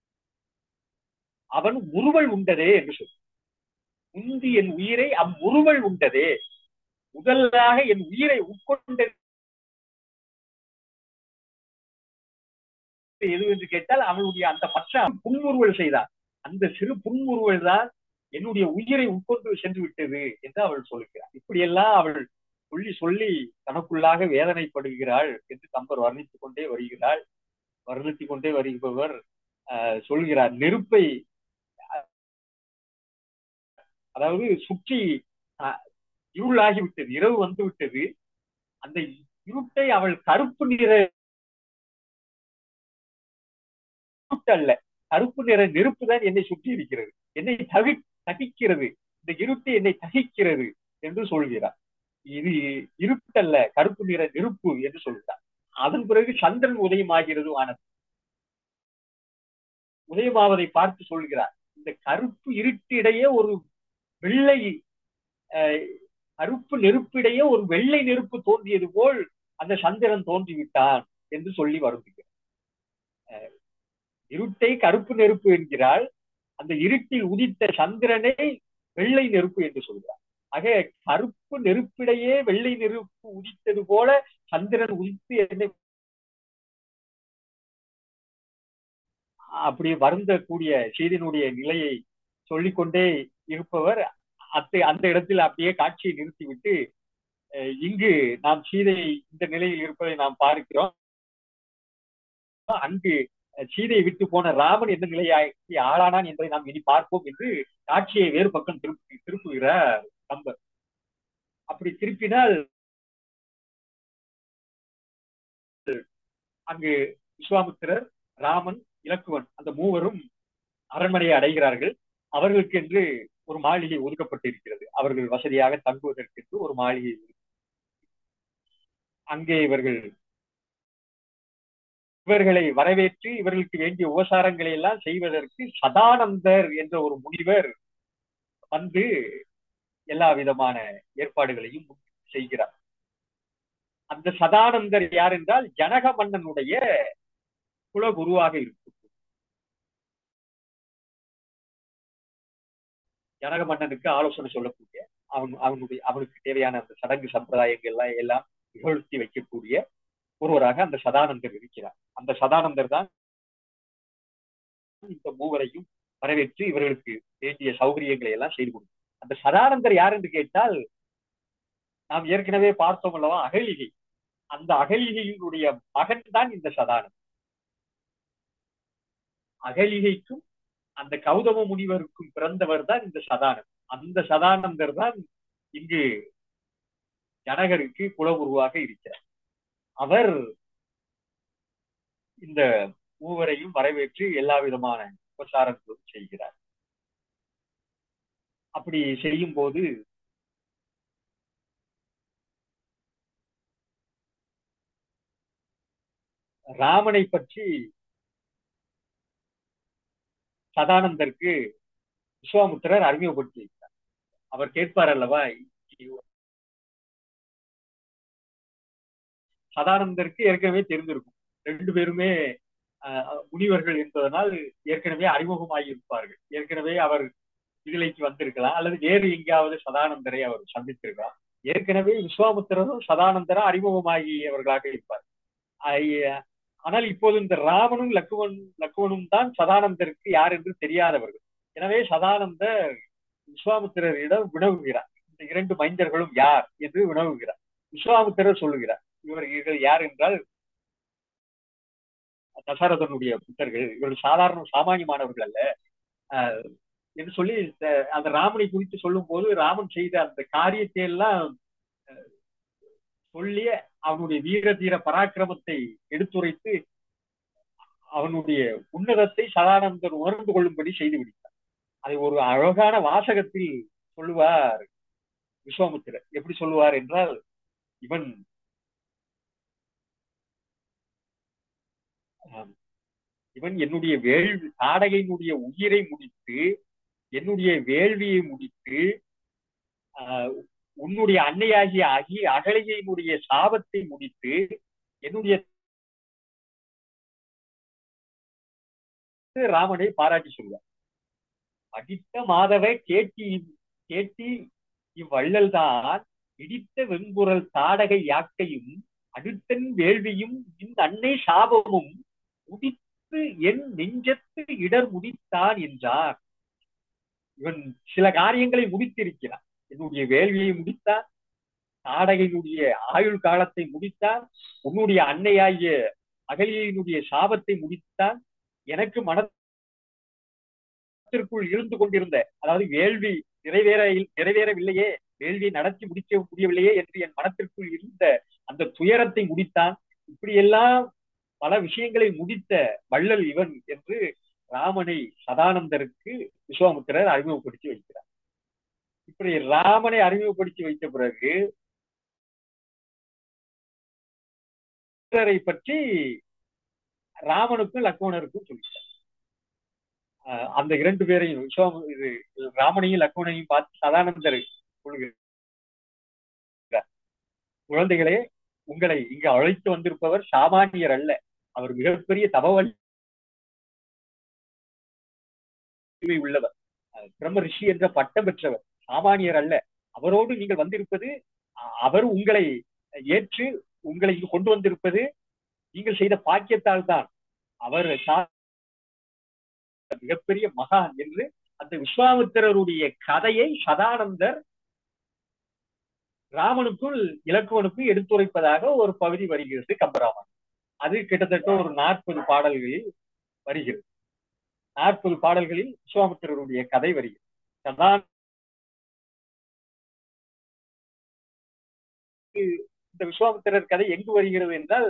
அவன் உருவல் உண்டதே என்று சொல்றான் முந்தி என் உயிரை அம்முருவல் உண்டதே முதலாக என் உயிரை உட்கொண்ட எது என்று கேட்டால் அவளுடைய அந்த மற்ற புன்முறுவல் செய்தார் அந்த சிறு புன்முறுவல் தான் என்னுடைய உயிரை உட்கொண்டு சென்று விட்டது என்று அவள் சொல்லுகிறார் இப்படியெல்லாம் அவள் சொல்லி சொல்லி தனக்குள்ளாக வேதனைப்படுகிறாள் என்று கம்பர் வர்ணித்துக் கொண்டே வருகிறாள் வர்ணித்துக் கொண்டே வருபவர் ஆஹ், சொல்கிறார் நெருப்பை அதாவது சுற்றி ஆஹ், இருளாகிவிட்டது இரவு வந்து விட்டது அந்த இருட்டை அவள் கருப்பு நிற இருட்டு அல்ல கருப்பு நிற நெருப்பு தான் என்னை சுற்றி இருக்கிறது என்னை தகி தகிக்கிறது இந்த இருட்டு என்னை தகிக்கிறது என்று சொல்கிறார் இது இருட்டல்ல கருப்பு நிற நெருப்பு என்று சொல்கிறார் அதன் பிறகு சந்திரன் உதயமாகிறது வானத்தில் உதயமாவதை பார்த்து சொல்கிறார் இந்த கருப்பு இருட்டிடையே ஒரு வெள்ளை அஹ், கருப்பு நெருப்பிடையே ஒரு வெள்ளை நெருப்பு தோன்றியது போல் அந்த சந்திரன் தோன்றிவிட்டான் என்று சொல்லி வருந்துகிறார் அஹ், இருட்டை கருப்பு நெருப்பு என்கிறாள் அந்த இருட்டில் உதித்த சந்திரனை வெள்ளை நெருப்பு என்று சொல்கிறார் ஆக கருப்பு நெருப்பிடையே வெள்ளை நெருப்பு உதித்தது போல சந்திரன் உதித்து என்னை அப்படி வருந்தக்கூடிய சீதனுடைய நிலையை சொல்லிக்கொண்டே இருப்பவர் அத்தை அந்த இடத்தில் அப்படியே காட்சியை நிறுத்திவிட்டு அஹ், இங்கு நாம் சீதை இந்த நிலையில் இருப்பதை நாம் பார்க்கிறோம் அங்கு அஹ், சீதையை விட்டு போன ராமன் எந்த நிலையாகி ஆளானான் என்பதை நாம் இனி பார்ப்போம் என்று காட்சியை வேறு பக்கம் திருப்பி திருப்புகிறார் கம்பர் அப்படி திருப்பினால் அங்கு விஸ்வாமித்திரர் ராமன் இலக்குவன் அந்த மூவரும் அரண்மனையை அடைகிறார்கள் அவர்களுக்கென்று ஒரு மாளிகை ஒதுக்கப்பட்டிருக்கிறது அவர்கள் வசதியாக தங்குவதற்கென்று ஒரு மாளிகை இருக்கு. அங்கே இவர்கள் இவர்களை வரவேற்று இவர்களுக்கு வேண்டிய உபசாரங்களை எல்லாம் செய்வதற்கு சதானந்தர் என்ற ஒரு முனிவர் வந்து எல்லா விதமான ஏற்பாடுகளையும் செய்கிறார் அந்த சதானந்தர் யார் என்றால் ஜனக மன்னனுடைய குலகுருவாக இருக்கும் ஜனக மன்னனுக்கு ஆலோசனை சொல்லக்கூடிய அவன் அவனுடைய அவனுக்கு தேவையான அந்த சடங்கு சம்பிரதாயங்கள் எல்லாம் எல்லாம் நிகழ்த்தி வைக்கக்கூடிய ஒருவராக அந்த சதானந்தர் இருக்கிறார் அந்த சதானந்தர் தான் இந்த மூவரையும் வரவேற்று இவர்களுக்கு வேண்டிய சௌகரியங்களை எல்லாம் செய்து கொடுக்கும் அந்த சதானந்தர் யார் என்று கேட்டால் நாம் ஏற்கனவே பார்த்தோம் அல்லவா அகலிகை அந்த அகலிகையினுடைய மகன் தான் இந்த சதானந்தர் அகலிகைக்கும் அந்த கௌதம முனிவருக்கும் பிறந்தவர் தான் இந்த சதானந்தர் அந்த சதானந்தர் தான் இங்கு ஜனகருக்கு குலகுருவாக இருக்கிறார் அவர் இந்த மூவரையும் வரவேற்று எல்லா விதமான உபசாரங்களும் செய்கிறார் அப்படி செய்யும் போது ராமனை பற்றி சதானந்தருக்கு விஸ்வாமுத்திரர் அறிமுகப்படுத்தி வைத்தார் அவர் கேட்பார் அல்லவா சதானந்தருக்கு ஏற்கனவே தெரிந்திருக்கும் ரெண்டு பேருமே அஹ், முனிவர்கள் என்பதனால் ஏற்கனவே அறிமுகமாகி இருப்பார்கள் ஏற்கனவே அவர் விடுதலைக்கு வந்திருக்கலாம் அல்லது வேறு எங்கேயாவது சதானந்தரை அவர் சந்தித்திருக்கலாம் ஏற்கனவே விஸ்வாமுத்திரரும் சதானந்தரும் அறிமுகமாகியவர்களாக இருப்பார் ஐய- ஆனால் இப்போது இந்த ராமனும் லக்குவன் லக்குவனும் தான் சதானந்தருக்கு யார் என்று தெரியாதவர்கள் எனவே சதானந்தர் விஸ்வாமுத்திரரிடம் வினவுகிறார் இந்த இரண்டு மைந்தர்களும் யார் என்று வினவுகிறார் விஸ்வாமுத்திரர் சொல்லுகிறார் இவர்கள் யார் என்றால் தசரதனுடைய புத்தர்கள் இவர்கள் சாதாரண சாமானியமானவர்கள் அல்ல ஆஹ் என்று சொல்லி இந்த- அந்த ராமனை குறித்து சொல்லும் போது ராமன் செய்த அந்த காரியத்தை எல்லாம் அஹ், சொல்லி அவனுடைய வீர தீர பராக்கிரமத்தை எடுத்துரைத்து அவனுடைய உன்னதத்தை சதானந்தர் உணர்ந்து கொள்ளும்படி செய்து விடுத்தார் அதை ஒரு அழகான வாசகத்தில் சொல்லுவார் விஸ்வாமுத்திரர் எப்படி சொல்லுவார் என்றால் இவன் ஆம், இவன் என்னுடைய வேள்வி தாடகையினுடைய உயிரை முடித்து என்னுடைய வேள்வியை முடித்து ஆஹ், உன்னுடைய அன்னையாகிய அகி அகலிகையினுடைய சாபத்தை முடித்து என்னுடைய ராமனை பாராட்டி சொல்வார் அடித்த மாதவை கேட்டி கேட்டி இவ்வள்ளல் தான் இடித்த வெண்குரல் தாடகை யாக்கையும் அடுத்தன் வேள்வியும் இந்த அன்னை சாபமும் உடி என் நெஞ்சத்து இடர் முடித்தான் என்றார் இவன் சில காரியங்களை முடித்திருக்கிறான் என்னுடைய வேள்வியை முடித்தான் நாடகையினுடைய ஆயுள் காலத்தை முடித்தான் உன்னுடைய அன்னையாகிய அகலியினுடைய சாபத்தை முடித்தான் எனக்கு மனத்திற்குள் இருந்து கொண்டிருந்த அதாவது வேள்வி நிறைவேற நிறைவேறவில்லையே வேள்வியை நடத்தி முடிக்க முடியவில்லையே என்று என் மனத்திற்குள் இருந்த அந்த துயரத்தை முடித்தான் இப்படியெல்லாம் பல விஷயங்களை முடித்த வள்ளல் இவன் என்று ராமனை சதானந்தருக்கு விஸ்வாமுத்திரர் அறிமுகப்படுத்தி வைக்கிறார் இப்படி ராமனை அறிமுகப்படுத்தி வைத்த பிறகு புத்திரரை பற்றி ராமனுக்கும் லக்ஷ்மணருக்கும் சொல்லிட்டார் அஹ் அந்த இரண்டு பேரையும் விஸ்வாம இது ராமனையும் லக்ஷ்மணையும் பார்த்து சதானந்தர் சொல்லுகிறார் குழந்தைகளே உங்களை இங்கு அழைத்து வந்திருப்பவர் சாமானியர் அல்ல அவர் மிகப்பெரிய தபவல் உள்ளவர் அஹ் பிரம்ம ரிஷி என்ற பட்டம் பெற்றவர் சாமானியர் அல்ல அவரோடு நீங்கள் வந்திருப்பது அ- அவர் உங்களை ஏற்று உங்களை இங்கு கொண்டு வந்திருப்பது நீங்கள் செய்த பாக்கியத்தால் தான் அவர் சா- மிகப்பெரிய மகான் என்று அந்த விஸ்வாமித்திரருடைய கதையை சதானந்தர் ராமனுக்குள் இலக்குவனுக்கும் எடுத்துரைப்பதாக ஒரு பகுதி வருகிறது கம்பராமன் அது கிட்டத்தட்ட ஒரு நாற்பது பாடல்களில் வருகிறது நாற்பது பாடல்களில் விஸ்வாமித்திரருடைய கதை வருகிறது சதான் இந்த விஸ்வாமித்திரர் கதை எங்கு வருகிறது என்றால்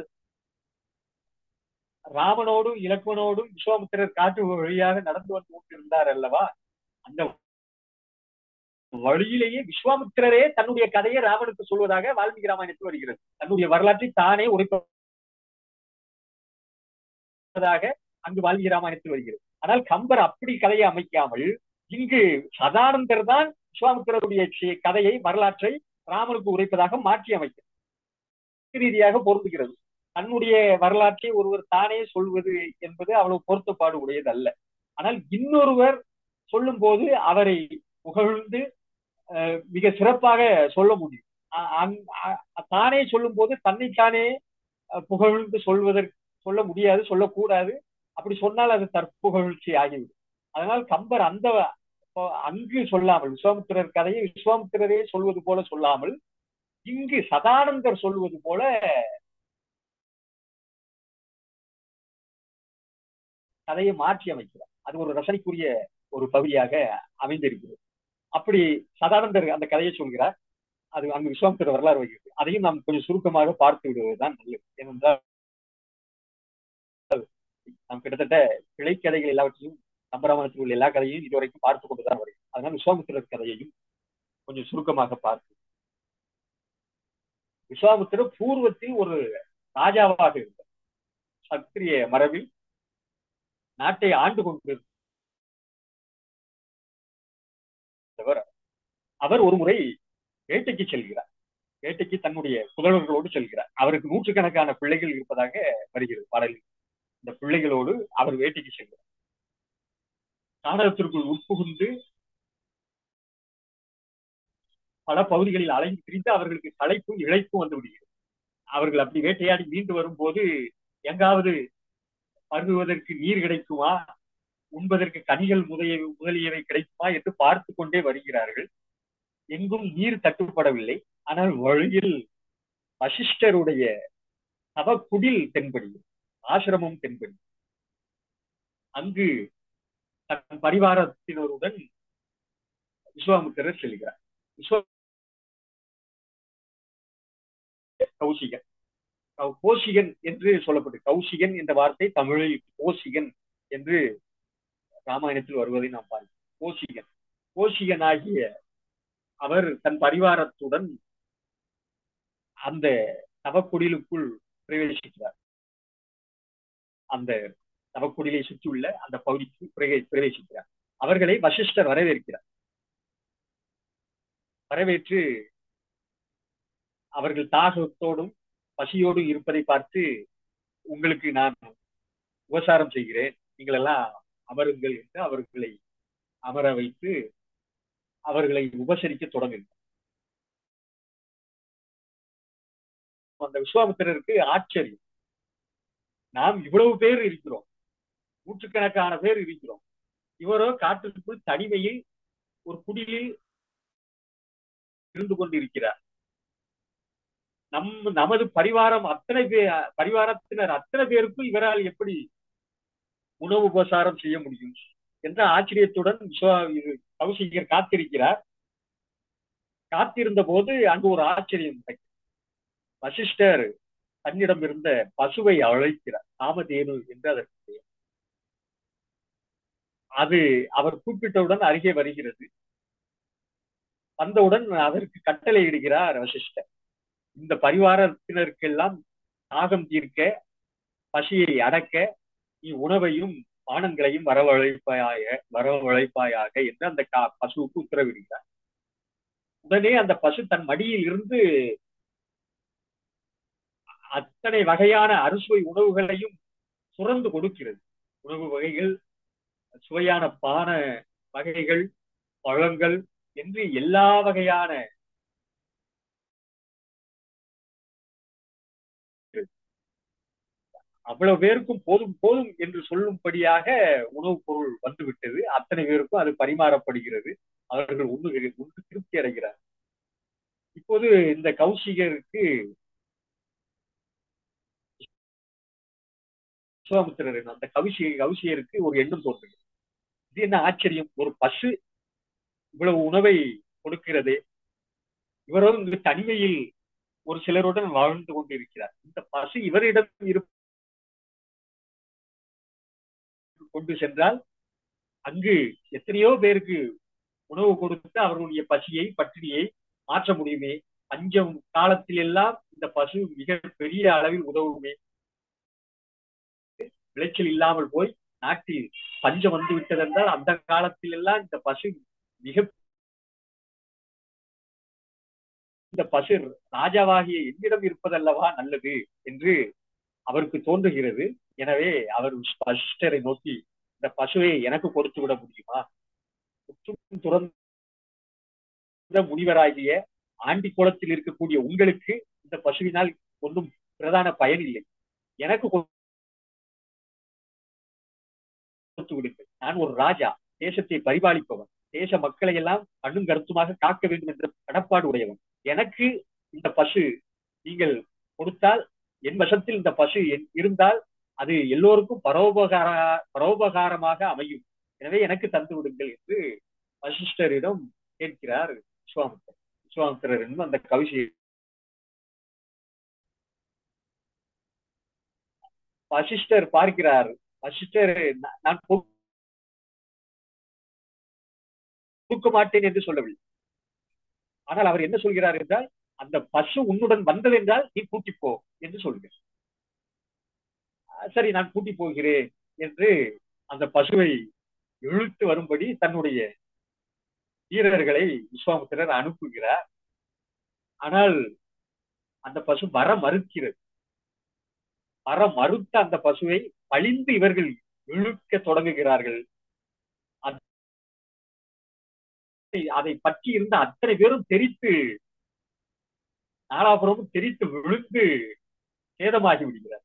ராமனோடும் இலக்குவனோடும் விஸ்வாமித்திரர் காட்டு வழியாக நடந்து வந்து கொண்டிருந்தார் அல்லவா அந்த வழியிலேயே விஸ்வாமித்திரரே தன்னுடைய கதையை ராமனுக்கு சொல்வதாக வால்மீகி ராமாயணத்தில் வருகிறது தன்னுடைய வரலாற்றை தானே உரைப்பதாக அங்கு வால்மீகி ராமாயணத்தில் வருகிறது ஆனால் கம்பர் அப்படி கதையை அமைக்காமல் இங்கு சதானந்தர் தான் விஸ்வாமித்திரருடைய சி- கதையை வரலாற்றை ராமனுக்கு உரைப்பதாக மாற்றி அமைக்கிறார் ரீதியாக பொருந்துகிறது தன்னுடைய வரலாற்றை ஒருவர் தானே சொல்வது என்பது அவ்வளவு பொருத்தப்பாடு உடையது அல்ல ஆனால் இன்னொருவர் சொல்லும் போது அவரை புகழ்ந்து அஹ், மிக சிறப்பாக சொல்ல முடியும் அ- அங்- அ- தானே சொல்லும் போது தன்னைத்தானே அஹ், புகழ்ந்து சொல்வதற்கு சொல்ல முடியாது சொல்லக்கூடாது அப்படி சொன்னால் அது தற்புகழ்ச்சி ஆகிவிடும் அதனால் கம்பர் அந்த அஹ், அங்கு சொல்லாமல் விஸ்வாமித்திரர் கதையை விஸ்வாமித்திரரே சொல்வது போல சொல்லாமல் இங்கு சதானந்தர் சொல்வது போல கதையை மாற்றி அமைக்கிறார் அது ஒரு ரசனைக்குரிய ஒரு பகுதியாக அமைந்திருக்கிறது அப்படி சதானந்தர் அந்த கதையை சொல்கிறார் அது அங்கு விஸ்வாமித்திர வரலாறு வருகிறது அதையும் நாம் கொஞ்சம் சுருக்கமாக பார்த்து விடுவதுதான் நல்லது ஏனென்றால் நாம் கிட்டத்தட்ட கிளை கதைகள் எல்லாவற்றையும் கம்பராமாயணத்தில் உள்ள எல்லா கதையும் இதுவரைக்கும் பார்த்து கொண்டுதான் வருகிறது அதனால் விஸ்வாமித்திரர் கதையையும் கொஞ்சம் சுருக்கமாக பார்த்து விஸ்வாமித்திரர் பூர்வத்தில் ஒரு ராஜாவாக இருந்தார் சத்திரிய மரபில் நாட்டை ஆண்டு கொண்டிருந்தவர் அவர் ஒரு முறை வேட்டைக்கு செல்கிறார் வேட்டைக்கு தன்னுடைய புதல்வர்களோடு செல்கிறார் அவருக்கு நூற்றுக்கணக்கான பிள்ளைகள் இருப்பதாக வருகிறது பாடலில் இந்த பிள்ளைகளோடு அவர் வேட்டைக்கு செல்கிறார் நாடகத்திற்குள் உட்புகுந்து பல பகுதிகளில் அலைந்து திரிந்து அவர்களுக்கு களைப்பும் இழைப்பும் வந்து விடுகிறது அவர்கள் அப்படி வேட்டையாடி மீண்டு வரும்போது எங்காவது பருகுவதற்கு நீர் கிடைக்குமா உண்பதற்கு கனிகள் முதலிய முதலியவை கிடைக்குமா என்று பார்த்து கொண்டே வருகிறார்கள் எங்கும் நீர் தட்டுப்படவில்லை ஆனால் வழியில் வசிஷ்டருடைய தவக்குடில் தென்படி ஆசிரமம் தென்படி அங்கு தன் பரிவாரத்தினருடன் விஸ்வாமித்திரர் செல்கிறார் விஸ்வ கௌசிகன் கௌ- கோசிகன் என்று சொல்லப்பட்டு கௌசிகன் என்ற வார்த்தை தமிழில் கோசிகன் என்று ராமாயணத்தில் வருவதை நாம் பார்க்கிறோம் கோசிகன் கோசிகன் ஆகிய அவர் தன் பரிவாரத்துடன் அந்த தவக்குடிலுக்குள் பிரவேசிக்கிறார் அந்த தவக்குடிலை சுற்றியுள்ள அந்த பகுதிக்கு பிரவே- பிரவேசிக்கிறார் அவர்களை வசிஷ்டர் வரவேற்கிறார் வரவேற்று அவர்கள் தாகத்தோடும் பசியோடும் இருப்பதை பார்த்து உங்களுக்கு நான் உபசாரம் செய்கிறேன் நீங்கள் எல்லாம் அமருங்கள் என்று அவர்களை அமர வைத்து அவர்களை உபசரிக்க தொடங்குகிறார் அந்த விஸ்வாமித்திரருக்கு ஆச்சரியம் நாம் இவ்வளவு பேர் இருக்கிறோம் நூற்றுக்கணக்கான பேர் இருக்கிறோம் இவரோ காட்டுக்குள் தனிமையில் ஒரு குடிலில் இருந்து கொண்டிருக்கிறார் நம் நமது பரிவாரம் அத்தனை பேர் பரிவாரத்தினர் அத்தனை பேருக்கும் இவரால் எப்படி உணவு உபசாரம் செய்ய முடியும் என்ற ஆச்சரியத்துடன் விஸ்வா- இது கௌசிகர் காத்திருக்கிறார் காத்திருந்த போது அங்கு ஒரு ஆச்சரியம் நடக்கிறது. வசிஷ்டர் தன்னிடம் இருந்த பசுவை அழைக்கிறார் காமதேனு என்று அதற்கு பெயர். அது அவர் கூப்பிட்டவுடன் அருகே வருகிறது வந்தவுடன் அதற்கு கட்டளை இடுகிறார் வசிஷ்டர் இந்த பரிவாரத்தினருக்கெல்லாம் தாகம் தீர்க்க பசியை அடக்க நீ உணவையும் பானங்களையும் வரவழைப்பாய வரவழைப்பாயாக என்று அந்த கா- பசுவுக்கு உத்தரவிடுகிறார் உடனே அந்த பசு தன் மடியில் இருந்து அத்தனை வகையான அறுசுவை உணவுகளையும் சுரந்து கொடுக்கிறது உணவு வகைகள் சுவையான பான வகைகள் பழங்கள் என்று எல்லா வகையான அவ்வளவு பேருக்கும் போதும் போதும் என்று சொல்லும்படியாக உணவுப் பொருள் வந்துவிட்டது அத்தனை பேருக்கும் அது பரிமாறப்படுகிறது அவர்கள் உண்ணுகிற உண்டு திருப்தி அடைகிறார் இப்போது இந்த கௌசிகருக்கு விஸ்வாமித்திரரின் அந்த கவிசி கௌசியருக்கு ஒரு எண்ணம் தோன்றுகிறது இது என்ன ஆச்சரியம் ஒரு பசு இவ்வளவு உணவை கொடுக்கிறதே இவரும் இங்கு தனிமையில் ஒரு சிலருடன் வாழ்ந்து கொண்டிருக்கிறார் இந்த பசு இவரிடம் இருப்ப கொண்டு சென்றால் அங்கு எத்தனையோ பேருக்கு உணவு கொடுத்து அவர்களுடைய பசியை பட்டினியை மாற்ற முடியுமே பஞ்சம் காலத்தில் எல்லாம் இந்த பசு மிக பெரிய அளவில் உதவுமே விளைச்சல் இல்லாமல் போய் நாட்டில் பஞ்சம் வந்து விட்டதென்றால் அந்த காலத்தில் எல்லாம் இந்த பசு மிக இந்த பசு ராஜாவாகிய என்னிடம் இருப்பதல்லவா நல்லது என்று அவருக்கு தோன்றுகிறது எனவே அவர் வசிஷ்டரை நோக்கி இந்த பசுவை எனக்கு கொடுத்து விட முடியுமா முற்றும் துறந்த முனிவராகிய ஆண்டி குளத்தில் இருக்கக்கூடிய உங்களுக்கு இந்த பசுவினால் ஒன்றும் பிரதான பயன் இல்லை எனக்கு கொடுத்து விடுங்கள் நான் ஒரு ராஜா தேசத்தை பரிபாலிப்பவன் தேச மக்களை எல்லாம் கண்ணும் கருத்துமாக காக்க வேண்டும் என்ற கடப்பாடு உடையவன் எனக்கு இந்த பசு நீங்கள் கொடுத்தால் என் வசத்தில் இந்த பசு என்- இருந்தால் அது எல்லோருக்கும் பரோபகார பரோபகாரமாக அமையும் எனவே எனக்கு தந்து விடுங்கள் என்று வசிஷ்டரிடம் கேட்கிறார் விஸ்வாமித்தர் விஸ்வாமித்திரர் என்னும் அந்த கவிசி வசிஷ்டர் பார்க்கிறார் வசிஷ்டர் "நா- நான் கொ- கொடுக்க மாட்டேன் என்று சொல்லவில்லை ஆனால் அவர் என்ன சொல்கிறார் என்றால் அந்த பசு உன்னுடன் வந்தது என்றால் நீ கூட்டி போ என்று சொல்கிறார் "ஆ, சரி நான் கூட்டி போகிறேன் என்று அந்த பசுவை இழுத்து வரும்படி தன்னுடைய வீரர்களை விஸ்வாமித்திரர் அனுப்புகிறார் ஆனால் அந்த பசு வர மறுக்கிறது வர மறுத்த அந்த பசுவை பழிந்து இவர்கள் இழுக்க தொடங்குகிறார்கள் அதை- அதை பற்றி இருந்த அத்தனை பேரும் தெரித்து நாலாபுரமும் தெரித்து விழுந்து சேதமாகி விடுகிறார்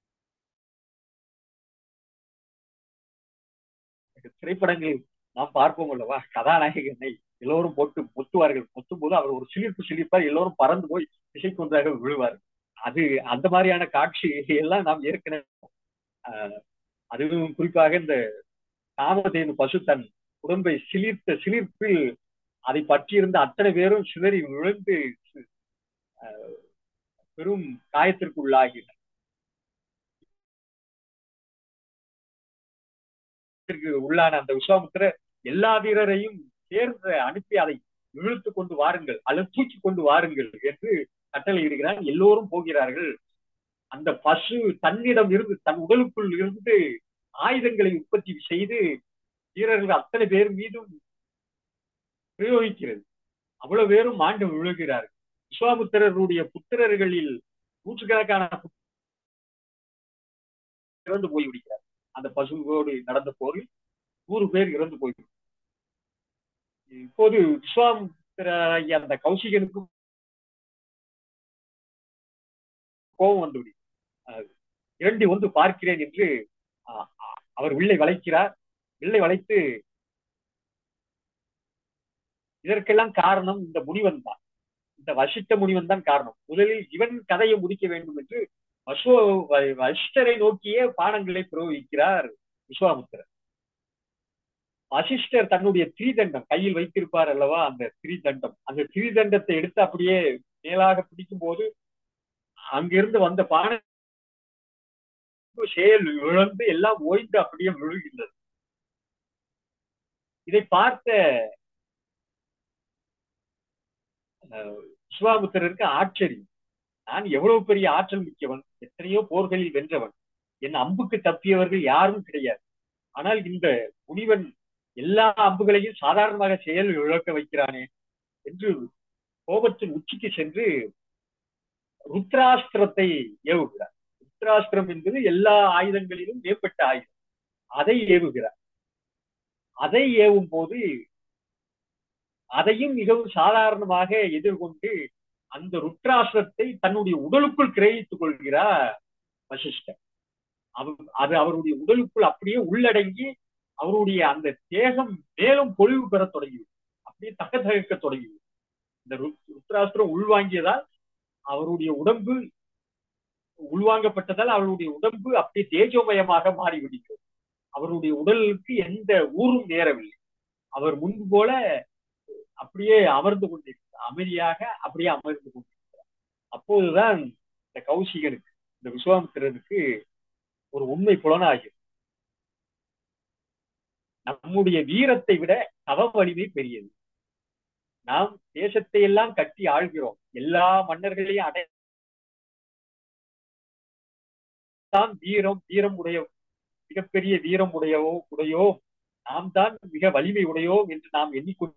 இந்த திரைப்படங்களில் நாம் பார்ப்போம் அல்லவா கதாநாயகனை எல்லோரும் போட்டு முத்துவார்கள் முத்தும் போது அவர் ஒரு சிலிர்ப்பு சிலிர்ப்பார் எல்லோரும் பறந்து போய் திசைக்கொன்றாக விழுவார் அது அந்த மாதிரியான காட்சி எல்லாம் நாம் ஏற்கனவே ஆஹ், அதுவும் குறிப்பாக இந்த காமதேனு பசு தன் உடம்பை சிலிர்த்த சிலிர்ப்பில் அதை பற்றியிருந்த அத்தனை பேரும் சிதறி விழுந்து ஆஹ், பெரும் காயத்திற்குள்ளாகினர் இதற்கு உள்ளான அந்த விஸ்வாமித்திரர் எல்லா வீரரையும் சேர்ந்து அனுப்பி அதை இழுத்து கொண்டு வாருங்கள் அல்லது தூக்கி கொண்டு வாருங்கள் என்று கட்டளையிடுகிறார் எல்லோரும் போகிறார்கள் அந்த பசு தன்னிடம் இருந்து தன் உடலுக்குள் இருந்து ஆயுதங்களை உற்பத்தி செய்து வீரர்கள் அத்தனை பேர் மீதும் பிரயோகிக்கிறது அவ்வளவு பேரும் மாண்டு விழுகிறார்கள் விஸ்வாமித்திரருடைய புத்திரர்களில் நூற்றுக்கணக்கான புத்திரர்கள் இறந்து போய்விடுகிறார் அந்த பசுவோடு நடந்த போரில் நூறு பேர் இறந்து போய்விடும் இப்போது விஸ்வாமித்திராகிய அந்த கௌசிகனுக்கு கோபம் வந்துவிடும் அஹ் இரண்டி வந்து பார்க்கிறேன் என்று அஹ், அஹ், அவர் வில்லை வளைக்கிறார் வில்லை வளைத்து இதற்கெல்லாம் காரணம் இந்த முனிவன் தான் இந்த வசிஷ்ட முனிவன் தான் காரணம் முதலில் இவன் கதையை முடிக்க வேண்டும் என்று வசோ வ- வசிஷ்டரை நோக்கியே பானங்களை பிரயோகிக்கிறார் விஸ்வாமித்திரர் வசிஷ்டர் தன்னுடைய திரிதண்டம் கையில் வைத்திருப்பார் அல்லவா அந்த திரிதண்டம் அந்த திரிதண்டத்தை எடுத்து அப்படியே மேலாக பிடிக்கும் போது அங்கிருந்து வந்த பானை செயல் இழந்து எல்லாம் ஓய்ந்து அப்படியே விழுகின்றது இதை பார்த்த அஹ், விஸ்வாமித்திரருக்கு ஆச்சரியம் நான் எவ்வளவு பெரிய ஆற்றல் மிக்கவன் எத்தனையோ போர்களில் வென்றவன் என் அம்புக்கு தப்பியவர்கள் யாரும் கிடையாது ஆனால் இந்த முனிவன் எல்லா அம்புகளையும் சாதாரணமாக செயல் இழக்க வைக்கிறானே என்று கோபத்தின் உச்சிக்கு சென்று ருத்ராஸ்திரத்தை ஏவுகிறார் ருத்ராஸ்திரம் என்பது எல்லா ஆயுதங்களிலும் மேம்பட்ட ஆயுதம் அதை ஏவுகிறார் அதை ஏவும் போது அதையும் மிகவும் சாதாரணமாக எதிர்கொண்டு அந்த ருத்ராஸ்திரத்தை தன்னுடைய உடலுக்குள் கிரகித்துக் கொள்கிறார் வசிஷ்டர் அவர் அது அவருடைய உடலுக்குள் அப்படியே உள்ளடங்கி அவருடைய அந்த தேகம் மேலும் பொழிவு பெறத் தொடங்கியது அப்படியே தக்க தகக்க தொடங்கியது இந்த ருத்- ருத்ராஸ்திரம் உள்வாங்கியதால் அவருடைய உடம்பு உள்வாங்கப்பட்டதால் அவருடைய உடம்பு அப்படியே தேஜோமயமாக மாறிவிடுகிறது அவருடைய உடலுக்கு எந்த ஊரும் நேரவில்லை அவர் முன்பு போல அப்படியே அமர்ந்து கொண்டிருக்கிறார் அமைதியாக அப்படியே அமர்ந்து கொண்டிருக்கிறார் அப்போதுதான் இந்த கௌசிகனுக்கு இந்த விஸ்வாமித்திரனுக்கு ஒரு உண்மை புலனாகிறது நம்முடைய வீரத்தை விட தவ வலிமை பெரியது நாம் தேசத்தை எல்லாம் கட்டி ஆள்கிறோம் எல்லா மன்னர்களையும் அடை தான் வீரம் வீரம் உடைய மிகப்பெரிய வீரம் உடையவோ உடையோ நாம் தான் மிக வலிமை உடையோம் என்று நாம் எண்ணிக்கொண்டு